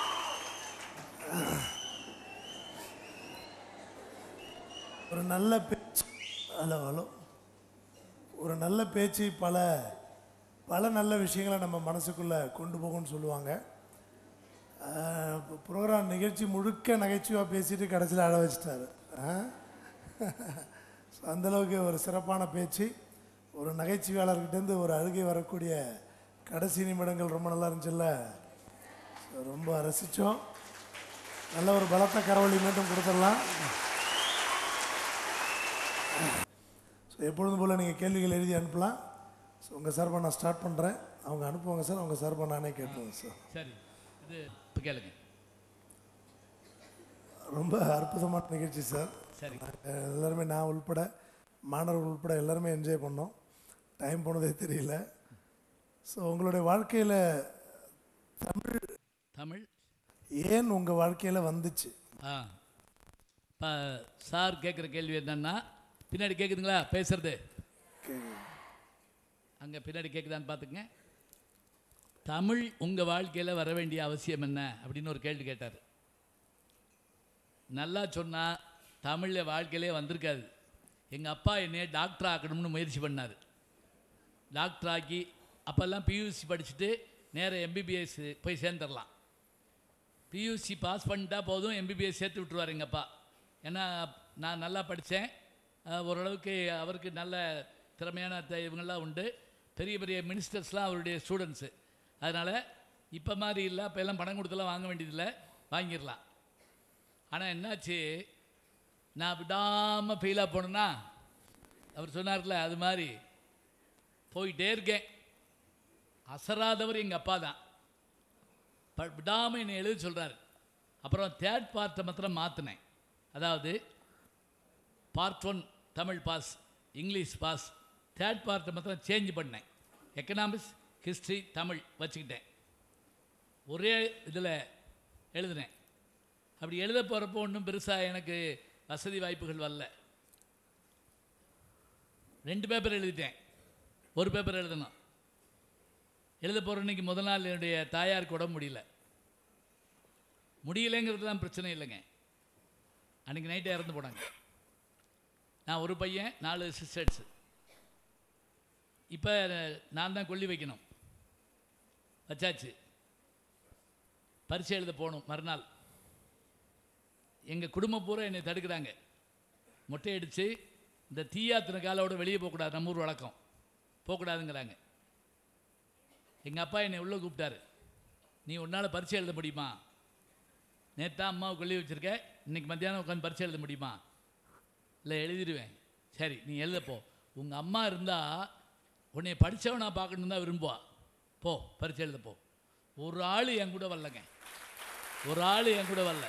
ஒரு நல்ல பேச்சு ஹலோ ஹலோ ஒரு நல்ல பேச்சு பல பல நல்ல விஷயங்களை நம்ம மனசுக்குள்ளே கொண்டு போகும்னு சொல்லுவாங்க ப்ரோக்ராம் நிகழ்ச்சி முழுக்க நகைச்சுவாக பேசிட்டு கடைசியில் அழ வச்சிட்டாரு ஆ? So, அந்த அளவுக்கு ஒரு சிறப்பான பேச்சு ஒரு நகைச்சுவையாளர்கிட்டேருந்து ஒரு அழுகை வரக்கூடிய கடைசி நிமிடங்கள் ரொம்ப நல்லா இருந்துச்சுல்ல So, ரொம்ப ரசித்தோம் நல்ல ஒரு பலத்த கரவழி மீண்டும் கொடுத்துடலாம் ஸோ எப்பொழுதும் போல் நீங்கள் கேள்விகள் எழுதி அனுப்பலாம் ஸோ உங்கள் சார்பாக நான் ஸ்டார்ட் பண்ணுறேன் அவங்க அனுப்புவாங்க சார் அவங்க சார்பாக நானே கேட்டுருவேன் சார் சரி இது இப்போ கேளுங்க ரொம்ப அற்புதமான நிகழ்ச்சி சார் சரி அஹ் எல்லாருமே நான் உள்பட மாணவர்கள் உள்பட எல்லாருமே என்ஜாய் பண்ணோம் டைம் போனதே தெரியல ஸோ உங்களுடைய வாழ்க்கையில் தமிழ் தமிழ் ஏன் உங்கள் வாழ்க்கையில் வந்துச்சு ஆ இப்போ சார் கேட்குற கேள்வி என்னன்னா பின்னாடி கேட்குதுங்களா பேசுறது அங்கே பின்னாடி கேட்குதான்னு பார்த்துங்க தமிழ் உங்கள் வாழ்க்கையில் வர வேண்டிய அவசியம் என்ன அப்படின்னு ஒரு கேள்வி கேட்டார் நல்லா சொன்னால் தமிழில் வாழ்க்கையிலே வந்திருக்காது எங்கள் அப்பா என்னைய டாக்டர் ஆக்கணும்னு முயற்சி பண்ணார் டாக்டர் ஆக்கி அப்போல்லாம் பியூசி படிச்சுட்டு நேராக எம்பிபிஎஸ் போய் சேர்ந்துடலாம் பியூசி பாஸ் பண்ணிட்டா போதும் எம்பிபிஎஸ் சேர்த்து விட்ருவார் எங்கள் அப்பா ஏன்னா நான் நல்லா படித்தேன் ஓரளவுக்கு அவருக்கு நல்ல திறமையான த- இவங்கெல்லாம் உண்டு பெரிய பெரிய மினிஸ்டர்ஸ்லாம் அவருடைய ஸ்டூடெண்ட்ஸு அதனால் இப்போ மாதிரி இல்லை அப்போ எல்லாம் பணம் கொடுத்தெல்லாம் வாங்க வேண்டியதில்லை வாங்கிடலாம் ஆனால் என்னாச்சு நான் விடாமல் ஃபெயிலாக போனேன்னா அவர் சொன்னார்ல அது மாதிரி போயிட்டே இருக்கேன் அசராதவர் எங்கள் அப்பா தான் ப- விடாம என்னை எழுத சொல்கிறார் அப்புறம் தேர்ட் பார்ட்டை மாத்திரம் மாற்றினேன் அதாவது part one Tamil pass English pass third பார்ட்டை மாத்திரம் சேஞ்ச் பண்ணேன் எக்கனாமிக்ஸ் ஹிஸ்ட்ரி தமிழ் வச்சுக்கிட்டேன் ஒரே இதில் எழுதினேன் அப்படி எழுத போகிறப்போ ஒன்றும் பெருசாக எனக்கு வசதி வாய்ப்புகள் வரல ரெண்டு பேப்பர் எழுதிட்டேன் ஒரு பேப்பர் எழுதணும் எழுத போகிற இன்னைக்கு முதல் நாள் என்னுடைய தாயாருக்கு உடம்பு முடியல முடியலைங்கிறதுலாம் பிரச்சனை இல்லைங்க அன்றைக்கி நைட்டே இறந்து போனாங்க நான் ஒரு பையன் நாலு சிஸ்டர்ஸு இப்போ நான் தான் கொல்லி வைக்கணும் வச்சாச்சு பரீட்சை எழுத போகணும் மறுநாள் எங்கள் குடும்பம் பூரா என்னை தடுக்கிறாங்க மொட்டை அடித்து இந்த தீயாத்தின காலோட வெளியே போகக்கூடாது நம்ம ஊர் வழக்கம் போகக்கூடாதுங்கிறாங்க எங்கள் அப்பா என்னை உள்ளே கூப்பிட்டாரு நீ உன்னால் பரீட்சை எழுத முடியுமா நேற்று அம்மாவை கொல்லி வச்சுருக்க இன்னைக்கு மத்தியானம் உட்காந்து பரீட்சை எழுத முடியுமா இல்லை எழுதிடுவேன் சரி நீ எழுதப்போ உங்கள் அம்மா இருந்தால் உன்னை படித்தவன் நான் பார்க்கணும் தான் விரும்புவா போ பரீட்சை எழுத போ ஒரு ஆள் என் கூட வரலங்க ஒரு ஆள் என் கூட வரல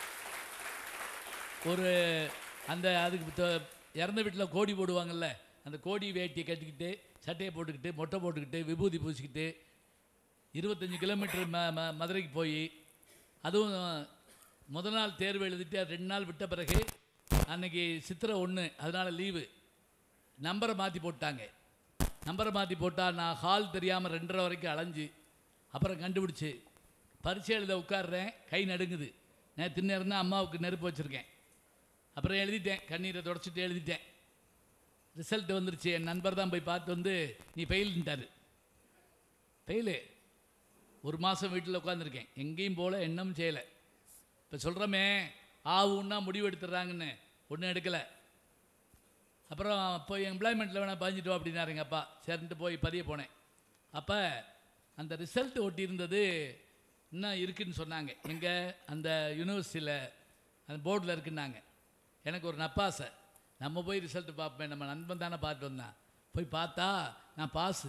ஒரு அந்த அதுக்கு த- இறந்த வீட்டில் கோடி போடுவாங்கல்ல அந்த கோடி வேட்டியை கட்டிக்கிட்டு சட்டையை போட்டுக்கிட்டு மொட்டை போட்டுக்கிட்டு விபூதி பூசிக்கிட்டு இருபத்தஞ்சி கிலோமீட்டர் ம ம மதுரைக்கு போய் அதுவும் முத நாள் தேர்வு எழுதிட்டு ரெண்டு நாள் விட்ட பிறகு அன்னைக்கு சித்திரை ஒன்று அதனால் லீவு நம்பரை மாற்றி போட்டாங்க நம்பரை மாற்றி போட்டால் நான் ஹால் தெரியாமல் ரெண்டரை வரைக்கும் அலைஞ்சு அப்புறம் கண்டுபிடிச்சு பரீட்சை எழுத உட்கார்றேன் கை நடுங்குது நேற்று நேரம் தான் அம்மாவுக்கு நெருப்பு வச்சுருக்கேன் அப்புறம் எழுதிட்டேன் கண்ணீரை தொடச்சிட்டு எழுதிட்டேன் ரிசல்ட் வந்துருச்சு என் நண்பர் தான் போய் பார்த்து வந்து நீ ஃபெயில்ன்ட்டாரு ஃபெயிலு ஒரு மாதம் வீட்டில் உட்காந்துருக்கேன் எங்கேயும் போல எண்ணம் செய்யலை இப்போ சொல்கிறோமே ஆவுன்னா முடிவு எடுத்துடுறாங்கன்னு ஒன்றும் எடுக்கலை அப்புறம் போய் எம்ப்ளாய்மெண்ட்டில் வேணால் பதிஞ்சிட்டு வா அப்படின்னாரு எங்கள் அப்பா சரின்ட்டு போய் பதிய போனேன் அப்போ அந்த ரிசல்ட் ஒட்டியிருந்தது இன்னும் இருக்குன்னு சொன்னாங்க எங்கே அந்த யூனிவர்சிட்டியில் அந்த போர்டில் இருக்குன்னாங்க எனக்கு ஒரு நப்பாசை நம்ம போய் ரிசல்ட் பார்ப்பேன் நம்ம நண்பன் தானே பார்த்து வந்தான் போய் பார்த்தா நான் பாஸு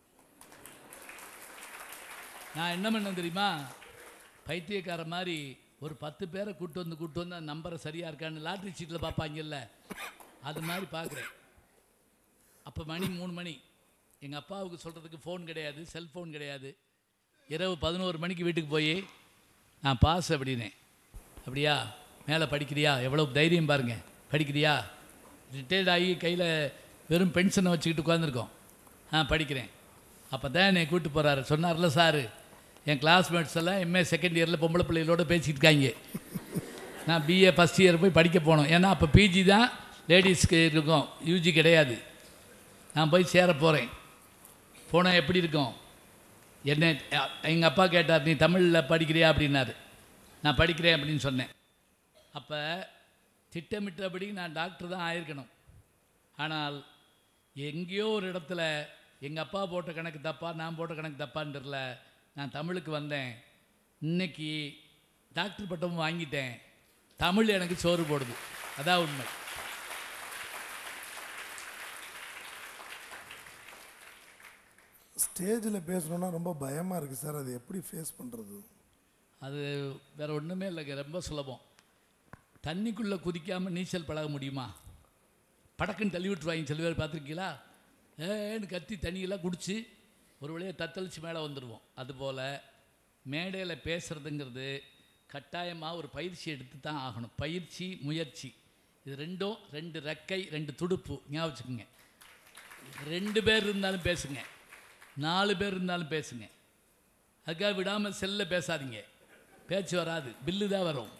நான் என்ன பண்ணேன் தெரியுமா பைத்தியக்கார மாதிரி ஒரு பத்து பேரை கூட்டு வந்து கூட்டு வந்து அந்த நம்பரை சரியாக இருக்கான்னு லாட்ரி சீட்டில் பார்ப்பாங்கல்ல அது மாதிரி பார்க்குறேன் அப்போ மணி மூணு மணி எங்கள் அப்பாவுக்கு சொல்கிறதுக்கு ஃபோன் கிடையாது செல்ஃபோன் கிடையாது இரவு பதினோரு மணிக்கு வீட்டுக்கு போய் நான் பாஸ் அப்படின்னேன் அப்படியா மேலே படிக்கிறியா எவ்வளோ தைரியம் பாருங்க படிக்கிறியா ரிட்டையர்ட் ஆகி கையில் வெறும் பென்ஷனை வச்சுக்கிட்டு உட்காந்துருக்கோம் ஆ படிக்கிறேன் அப்போ தான் என்னை கூப்பிட்டு போகிறாரு சொன்னார்ல சார் என் கிளாஸ்மேட்ஸ் எல்லாம் எம்ஏ செகண்ட் இயரில் பொம்பளை பிள்ளைகளோட பேசிக்கிட்டு இருக்காங்க நான் பிஏ ஃபஸ்ட் இயர் போய் படிக்க போனோம் ஏன்னா அப்போ பிஜி தான் லேடிஸ்க்கு இருக்கும் யூஜி கிடையாது நான் போய் சேர போகிறேன் போனால் எப்படி இருக்கும் என்ன எங்கள் அப்பா கேட்டார் நீ தமிழில் படிக்கிறியா அப்படின்னாரு நான் படிக்கிறேன் அப்படின்னு சொன்னேன் அப்போ திட்டமிட்டபடி நான் டாக்டர் தான் ஆயிருக்கணும் ஆனால் எங்கேயோ ஒரு இடத்துல எங்கள் அப்பா போட்ட கணக்கு தப்பா நான் போட்ட கணக்கு தப்பான்னு தெரில நான் தமிழுக்கு வந்தேன் இன்னைக்கு டாக்டர் பட்டமும் வாங்கிட்டேன் தமிழ் எனக்கு சோறு போடுது அதான் உண்மை ஸ்டேஜில் பேசணுன்னா ரொம்ப பயமாக இருக்குது சார் அது எப்படி ஃபேஸ் பண்ணுறது அது வேற ஒன்றுமே இல்லைங்க ரொம்ப சுலபம் தண்ணிக்குள்ளே குதிக்காமல் நீச்சல் பழக முடியுமா படக்குன்னு தள்ளி விட்டுருவாங்க சில பேர் பார்த்துருக்கீங்களா ஏன்னு கத்தி தண்ணியெல்லாம் குடிச்சு ஒரு வழியாக தத்தளிச்சு மேலே வந்துடுவோம் அதுபோல் மேடையில் பேசுகிறதுங்கிறது கட்டாயமாக ஒரு பயிற்சி எடுத்து தான் ஆகணும் பயிற்சி முயற்சி இது ரெண்டும் ரெண்டு ரெக்கை ரெண்டு துடுப்பு ஞாபகம் வச்சுக்கோங்க ரெண்டு பேர் இருந்தாலும் பேசுங்க நாலு பேர் இருந்தாலும் பேசுங்க அதுக்காக விடாமல் செல்ல பேசாதீங்க பேச்சு வராது பில்லு தான் வரும்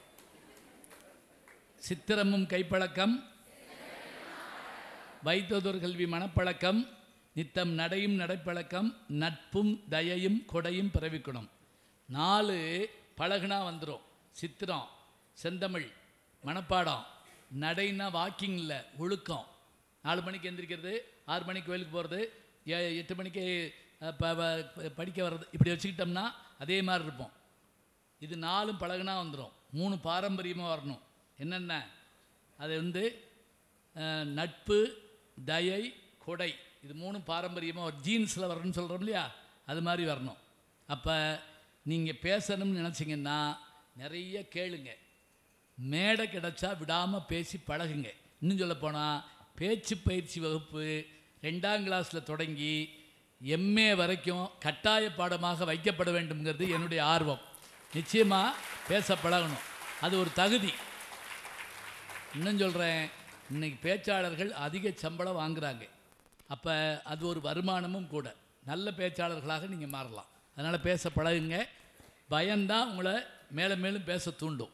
சித்திரமும் கைப்பழக்கம் வைத்ததொரு கல்வி மனப்பழக்கம் நித்தம் நடையும் நடைப்பழக்கம் நட்பும் தயையும் கொடையும் பிறவிக்கணும் நாலு பழகுனா வந்துடும் சித்திரம் செந்தமிழ் மனப்பாடம் நடைனா வாக்கிங் இல்லை ஒழுக்கம் நாலு மணிக்கு எந்திரிக்கிறது ஆறு மணிக்கு கோயிலுக்கு போகிறது எட்டு மணிக்கு அஹ், ப- ப- படிக்க வர்றது இப்படி வச்சுக்கிட்டோம்னா அதே மாதிரி இருப்போம் இது நாலும் பழகுனா வந்துடும் மூணு பாரம்பரியமாக வரணும் என்னென்ன அது வந்து அஹ், நட்பு தயை கொடை இது மூணும் பாரம்பரியமாக ஒரு ஜீன்ஸில் வரணும்னு சொல்கிறோம் இல்லையா அது மாதிரி வரணும் அப்போ நீங்கள் பேசணும்னு நினச்சிங்கன்னா நிறைய கேளுங்க மேடை கிடைச்சா விடாமல் பேசி பழகுங்க இன்னும் சொல்ல போனால் பேச்சு பயிற்சி வகுப்பு ரெண்டாம் கிளாஸில் தொடங்கி எம்ஏ வரைக்கும் கட்டாய பாடமாக வைக்கப்பட வேண்டும்ங்கிறது என்னுடைய ஆர்வம் நிச்சயமாக பேச பழகணும் அது ஒரு தகுதி இன்னும் சொல்கிறேன் இன்னைக்கு பேச்சாளர்கள் அதிக சம்பளம் வாங்குறாங்க அப்போ அது ஒரு வருமானமும் கூட நல்ல பேச்சாளர்களாக நீங்கள் மாறலாம் அதனால் பேச பழகுங்க பயம்தான் உங்களை மேலும் மேலும் பேச தூண்டும்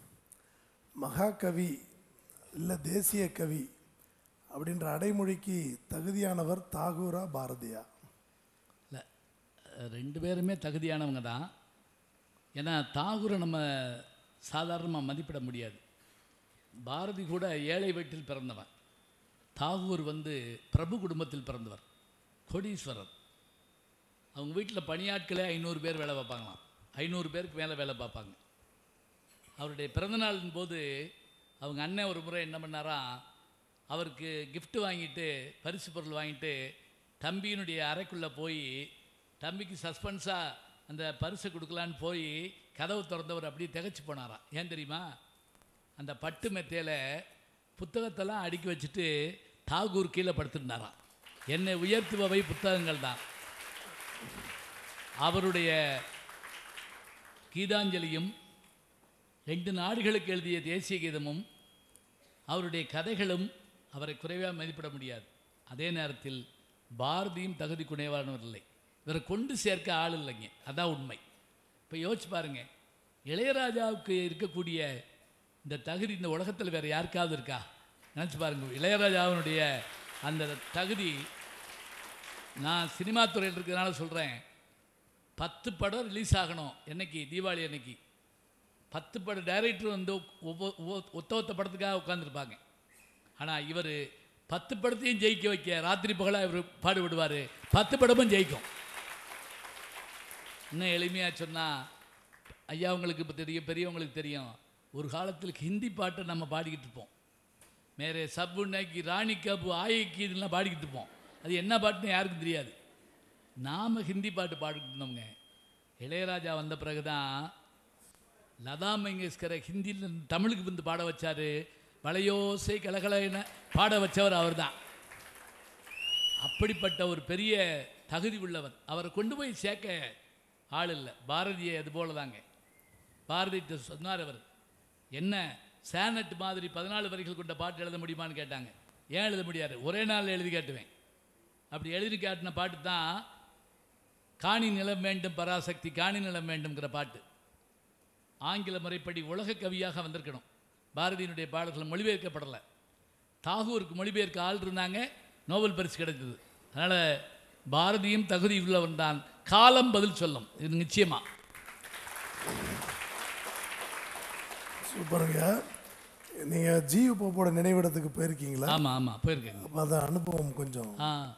மகாகவி இல்லை தேசிய கவி அப்படின்ற அடைமொழிக்கு தகுதியானவர் தாகூரா பாரதியா இல்லை ரெண்டு பேருமே தகுதியானவங்க தான் ஏன்னா தாகூரை நம்ம சாதாரணமாக மதிப்பிட முடியாது பாரதி கூட ஏழை வீட்டில் பிறந்தவன் தாகூர் வந்து பிரபு குடும்பத்தில் பிறந்தவர் கோடீஸ்வரர் அவங்க வீட்டில் பணியாட்களே ஐநூறு பேர் வேலை பார்ப்பாங்களாம் ஐநூறு பேருக்கு மேலே வேலை பார்ப்பாங்க அவருடைய பிறந்தநாளின் போது அவங்க அண்ணன் ஒரு முறை என்ன பண்ணாராம் அவருக்கு gift வாங்கிட்டு பரிசு பொருள் வாங்கிட்டு தம்பியினுடைய அறைக்குள்ளே போய் தம்பிக்கு சஸ்பென்ஸாக அந்த பரிசை கொடுக்கலான்னு போய் கதவு திறந்தவர் அப்படியே திகைச்சு போனாராம் ஏன் தெரியுமா அந்த பட்டு மெத்தையில் புத்தகத்தெல்லாம் அடுக்கி வச்சுட்டு தாகூர் கீழே படுத்திருந்தாராம் என்னை உயர்த்துபவை புத்தகங்கள் தான் அவருடைய கீதாஞ்சலியும் ரெண்டு நாடுகளுக்கு எழுதிய தேசிய கீதமும் அவருடைய கதைகளும் அவரை குறைவாக மதிப்பிட முடியாது அதே நேரத்தில் பாரதியும் தகுதி குறைவானவர் இல்லை இவரை கொண்டு சேர்க்க ஆள் இல்லைங்க அதான் உண்மை இப்போ யோசிச்சு பாருங்க இளையராஜாவுக்கு இருக்கக்கூடிய இந்த தகுதி இந்த உலகத்தில் வேறு யாருக்காவது இருக்கா நினச்சி பாருங்க இளையராஜாவினுடைய அந்த தகுதி நான் சினிமா துறையில் இருக்கிறதுனால சொல்கிறேன் பத்து படம் ரிலீஸ் ஆகணும் என்னைக்கு தீபாவளி அன்னைக்கு பத்து பட டைரக்டர் வந்து ஒவ்வொரு ஒவ்வொ- ஒத்த ஒத்த படத்துக்காக உட்காந்துருப்பாங்க ஆனால் இவர் பத்து படத்தையும் ஜெயிக்க வைக்க ராத்திரி பகலாக இவர் பாடுபடுவார் பத்து படமும் ஜெயிக்கும் இன்னும் எளிமையாக சொன்னால் ஐயா உங்களுக்கு இப்போ தெரியும் பெரியவங்களுக்கு தெரியும் ஒரு காலத்தில் ஹிந்தி பாட்டை நம்ம பாடிக்கிட்டு இருப்போம் மேரே சப்பு நக்கி ராணி கப்பு ஆயக்கி இதெல்லாம் பாடிக்கிட்டு இருப்போம் அது என்ன பாட்டுன்னு யாருக்கும் தெரியாது நாம் ஹிந்தி பாட்டு பாடிக்கிட்டு இருந்தோங்க இளையராஜா வந்த பிறகு தான் லதா மங்கேஷ்கரை ஹிந்தியில் தமிழுக்கு வந்து பாட வச்சாரு வளையோசை கலகலன பாட வச்சவர் அவர்தான் அப்படிப்பட்ட ஒரு பெரிய தகுதி உள்ளவர் அவரை கொண்டு போய் சேர்க்க ஆள் இல்லை பாரதியை அது போல தாங்க பாரதிட்ட சொன்னார் அவர் என்ன சேனட் மாதிரி பதினாலு வரிகள் கொண்ட பாட்டு எழுத முடியுமான்னு கேட்டாங்க ஏன் எழுத முடியாது ஒரே நாள் எழுதி காட்டுவேன் அப்படி எழுதி காட்டின பாட்டு தான் காணி நிலம் வேண்டும் பராசக்தி காணி நிலம் வேண்டும்ங்கிற பாட்டு ஆங்கில முறைப்படி உலக கவியாக வந்திருக்கணும் பாரதியினுடைய பாடல்கள் மொழிபெயர்க்கப்படலை தாகூருக்கு மொழிபெயர்க்க ஆள் இருந்தாங்க நோபல் பரிசு கிடைத்தது அதனால் பாரதியும் தகுதி உள்ளவன் தான் காலம் பதில் சொல்லும் இது நிச்சயமா சூப்பருங்க நீங்கள் ஜியு போப்போட நினைவிடத்துக்கு போயிருக்கீங்களா ஆமாம் ஆமாம் போயிருக்கேங்க அப்போ அந்த அனுபவம் கொஞ்சம்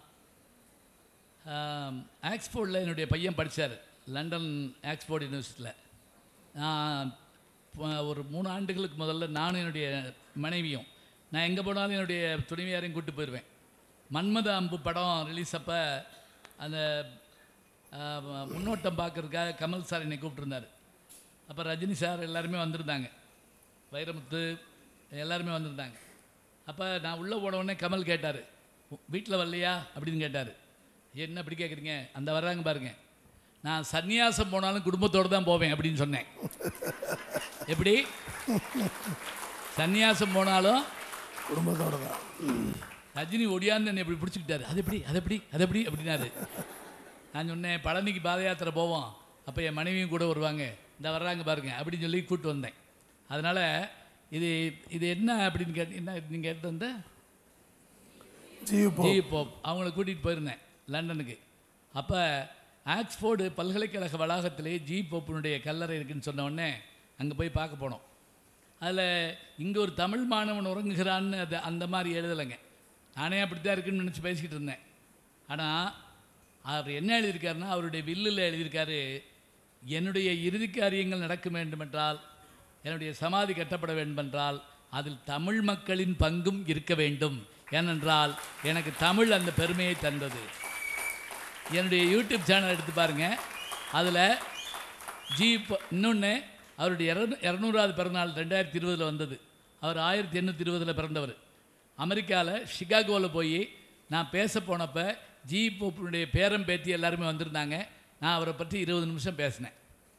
ஆ ஆக்ஸ்போர்டில் என்னுடைய பையன் படித்தார் லண்டன் ஆக்ஸ்போர்ட் யூனிவர்சிட்டியில் நான் ப- ஒரு மூணு ஆண்டுகளுக்கு முதல்ல நானும் என்னுடைய மனைவியும் நான் எங்கே போனாலும் என்னுடைய துணைவியாரையும் கூப்பிட்டு போயிடுவேன் மன்மத அம்பு படம் ரிலீஸ் அப்போ அந்த ஆ, முன்னோட்டம் பார்க்கறதுக்காக கமல் சார் என்னை கூப்பிட்டுருந்தார் அப்போ ரஜினி சார் எல்லாருமே வந்திருந்தாங்க வைரமுத்து எல்லாருமே வந்திருந்தாங்க அப்போ நான் உள்ளே போன உடனே கமல் கேட்டார் வீட்டில் வரலையா அப்படின்னு கேட்டார் என்ன அப்படி கேட்குறீங்க அந்த வர்றாங்க பாருங்க நான் சந்நியாசம் போனாலும் குடும்பத்தோடு தான் போவேன் அப்படின்னு சொன்னேன் எப்படி சந்நியாசம் போனாலும் குடும்பத்தோட தான் ரஜினி ஒடியாந்து என்னை இப்படி பிடிச்சிக்கிட்டாரு அது எப்படி அது எப்படி அது எப்படி அப்படின்னாரு நான் சொன்னேன் பழனிக்கு பாத யாத்திரை போவோம் அப்போ என் மனைவியும் கூட வருவாங்க இந்த வர்றாங்க பாருங்க அப்படின்னு சொல்லி கூப்பிட்டு வந்தேன் அதனால் இது இது என்ன அப்படின்னு கேட்டு என்ன நீங்கள் கேட்டு வந்த ஜியு போ ஜி இப்போ அவங்கள கூட்டிகிட்டு போயிருந்தேன் லண்டனுக்கு அப்போ ஆக்ஸ்போர்டு பல்கலைக்கழக வளாகத்திலே ஜி போப்பினுடைய கல்லறை இருக்குன்னு சொன்ன உடனே அங்கே போய் பார்க்க போனோம் அதில் இங்கே ஒரு தமிழ் மாணவன் உறங்குகிறான்னு அது அந்த மாதிரி எழுதலைங்க நானே அப்படி தான் இருக்குன்னு நினச்சி பேசிக்கிட்டு இருந்தேன் ஆனால் அவர் என்ன எழுதியிருக்காருன்னா அவருடைய வில்லில் எழுதியிருக்காரு என்னுடைய இறுதி காரியங்கள் நடக்க வேண்டுமென்றால் என்னுடைய சமாதி கட்டப்பட வேண்டுமென்றால் அதில் தமிழ் மக்களின் பங்கும் இருக்க வேண்டும் ஏனென்றால் எனக்கு தமிழ் அந்த பெருமையை தந்தது என்னுடைய யூடியூப் சேனல் எடுத்து பாருங்கள் அதில் ஜி இன்னொன்று அவருடைய இரநூ இரநூறாவது பிறந்தநாள் ரெண்டாயிரத்தி இருபதில் வந்தது அவர் ஆயிரத்தி எண்ணூற்றி இருபதில் பிறந்தவர் அமெரிக்காவில் சிகாகோவில் போய் நான் பேச போனப்போ ஜி போப்பினுடைய பேரம் பேத்தி எல்லாருமே வந்திருந்தாங்க நான் அவரை பற்றி இருபது நிமிஷம் பேசினேன்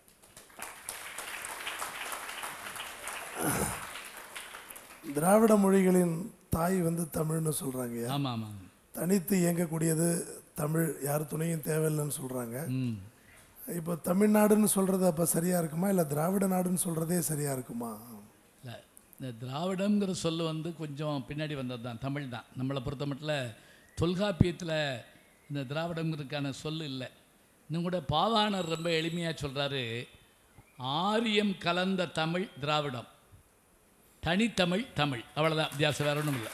திராவிட மொழிகளின் தாய் வந்து தமிழ்னு சொல்கிறாங்க ஆமாம் ஆமாம் தனித்து இயங்கக்கூடியது தமிழ் யார் துணையும் தேவையில்லைன்னு சொல்கிறாங்க ம் இப்போ தமிழ்நாடுன்னு சொல்கிறது அப்போ சரியாக இருக்குமா இல்லை திராவிட நாடுன்னு சொல்கிறதே சரியாக இருக்குமா இல்லை இந்த திராவிடங்கிற சொல்லு வந்து கொஞ்சம் பின்னாடி வந்தது தான் தமிழ் தான் நம்மளை பொறுத்த மட்டும் தொல்காப்பியத்தில் இந்த திராவிடங்கிறதுக்கான சொல்லு இல்லை இன்னும் கூட பாவாணர் ரொம்ப எளிமையாக சொல்கிறாரு ஆரியம் கலந்த தமிழ் திராவிடம் தனித்தமிழ் தமிழ் அவ்வளோதான் வித்தியாசம் வேற ஒன்றும் இல்லை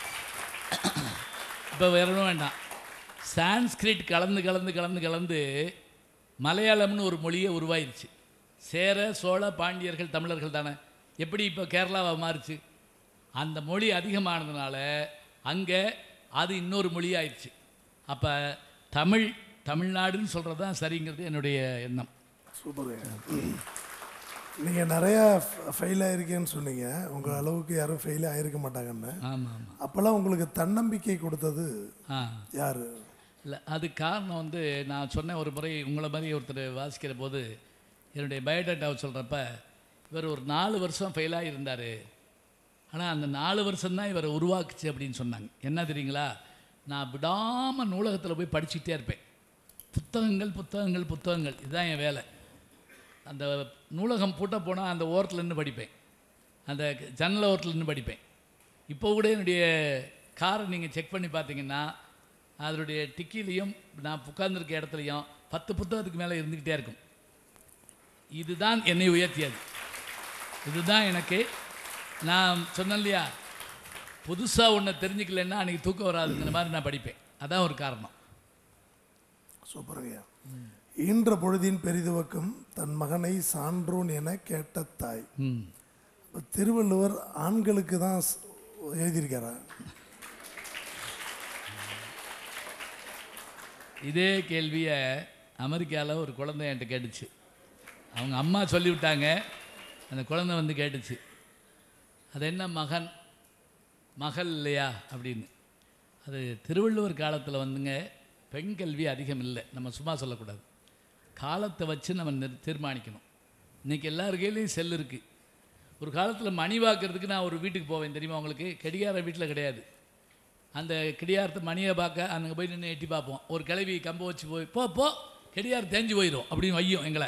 இப்போ வேற ஒன்றும் வேண்டாம் சான்ஸ்கிரிட் கலந்து கலந்து கலந்து கலந்து மலையாளம்னு ஒரு மொழியே உருவாயிருச்சு சேர சோழ பாண்டியர்கள் தமிழர்கள் தானே எப்படி இப்போ கேரளாவை மாறுச்சு அந்த மொழி அதிகமானதுனால அங்கே அது இன்னொரு மொழி ஆயிடுச்சு அப்போ தமிழ் தமிழ்நாடுன்னு சொல்கிறது தான் சரிங்கிறது என்னுடைய எண்ணம் சூப்பருங்க நீங்கள் நிறையா ஃபெயில் ஆயிருக்கேன்னு சொன்னீங்க உங்கள் அளவுக்கு யாரும் ஃபெயில் ஆயிருக்க மாட்டாங்கன்னு ஆமாம் ஆமாம் அப்போல்லாம் உங்களுக்கு தன்னம்பிக்கை கொடுத்தது ஆ யார் இல்லை அது காரணம் வந்து நான் சொன்ன ஒரு முறை உங்களை மாதிரி ஒருத்தர் வாசிக்கிற போது என்னுடைய பயோடேட்டாவை சொல்கிறப்ப இவர் ஒரு நாலு வருஷம் ஃபெயிலாக இருந்தார் ஆனால் அந்த நாலு வருஷம்தான் இவரை உருவாக்குச்சு அப்படின்னு சொன்னாங்க என்ன தெரியுங்களா நான் விடாமல் நூலகத்தில் போய் படிச்சுக்கிட்டே இருப்பேன் புத்தகங்கள் புத்தகங்கள் புத்தகங்கள் இதுதான் என் வேலை அந்த நூலகம் பூட்ட போனால் அந்த ஓரத்தில் நின்று படிப்பேன் அந்த ஜன்னல் ஓரத்தில் நின்று படிப்பேன் இப்போ கூட என்னுடைய காரை நீங்கள் செக் பண்ணி பார்த்தீங்கன்னா அதனுடைய டிக்கிலையும் நான் உட்கார்ந்திருக்க இடத்துலையும் பத்து புத்தகத்துக்கு மேலே இருந்துக்கிட்டே இருக்கும் இதுதான் என்னை உயர்த்தியது இதுதான் எனக்கு நான் சொன்னேன் இல்லையா புதுசாக ஒன்றை தெரிஞ்சுக்கலன்னா அன்றைக்கி தூக்கம் வராதுங்கிற மாதிரி நான் படிப்பேன் அதான் ஒரு காரணம் சூப்பருங்க ஈன்ற பொழுதின் பெரிதுவக்கம் தன் மகனை சான்றோன் என கேட்ட தாய் ம் இப்ப திருவள்ளுவர் ஆண்களுக்கு தான் ஸ்- எழுதியிருக்காரா இதே கேள்வியை அமெரிக்காவில் ஒரு குழந்தை என்கிட்ட கேட்டுச்சு அவங்க அம்மா சொல்லிவிட்டாங்க அந்த குழந்தை வந்து கேட்டுச்சு அது என்ன மகன் மகள் இல்லையா அப்படின்னு அது திருவள்ளுவர் காலத்தில் வந்துங்க பெண் கல்வி அதிகம் இல்லை நம்ம சும்மா சொல்லக்கூடாது காலத்தை வச்சு நம்ம நிர் தீர்மானிக்கணும் இன்றைக்கி எல்லார் கையிலையும் செல் இருக்குது ஒரு காலத்தில் மணி வாக்குறதுக்கு நான் ஒரு வீட்டுக்கு போவேன் தெரியுமா உங்களுக்கு கடிகார வீட்டில் கிடையாது அந்த கடியாரத்தை மணியை பார்க்க அங்கே போய் நின்று எட்டி பார்ப்போம் ஒரு கிளவி கம்பை வச்சு போய் போ போ கடியாரம் தேஞ்சு போயிடும் அப்படின்னு வையும் எங்களை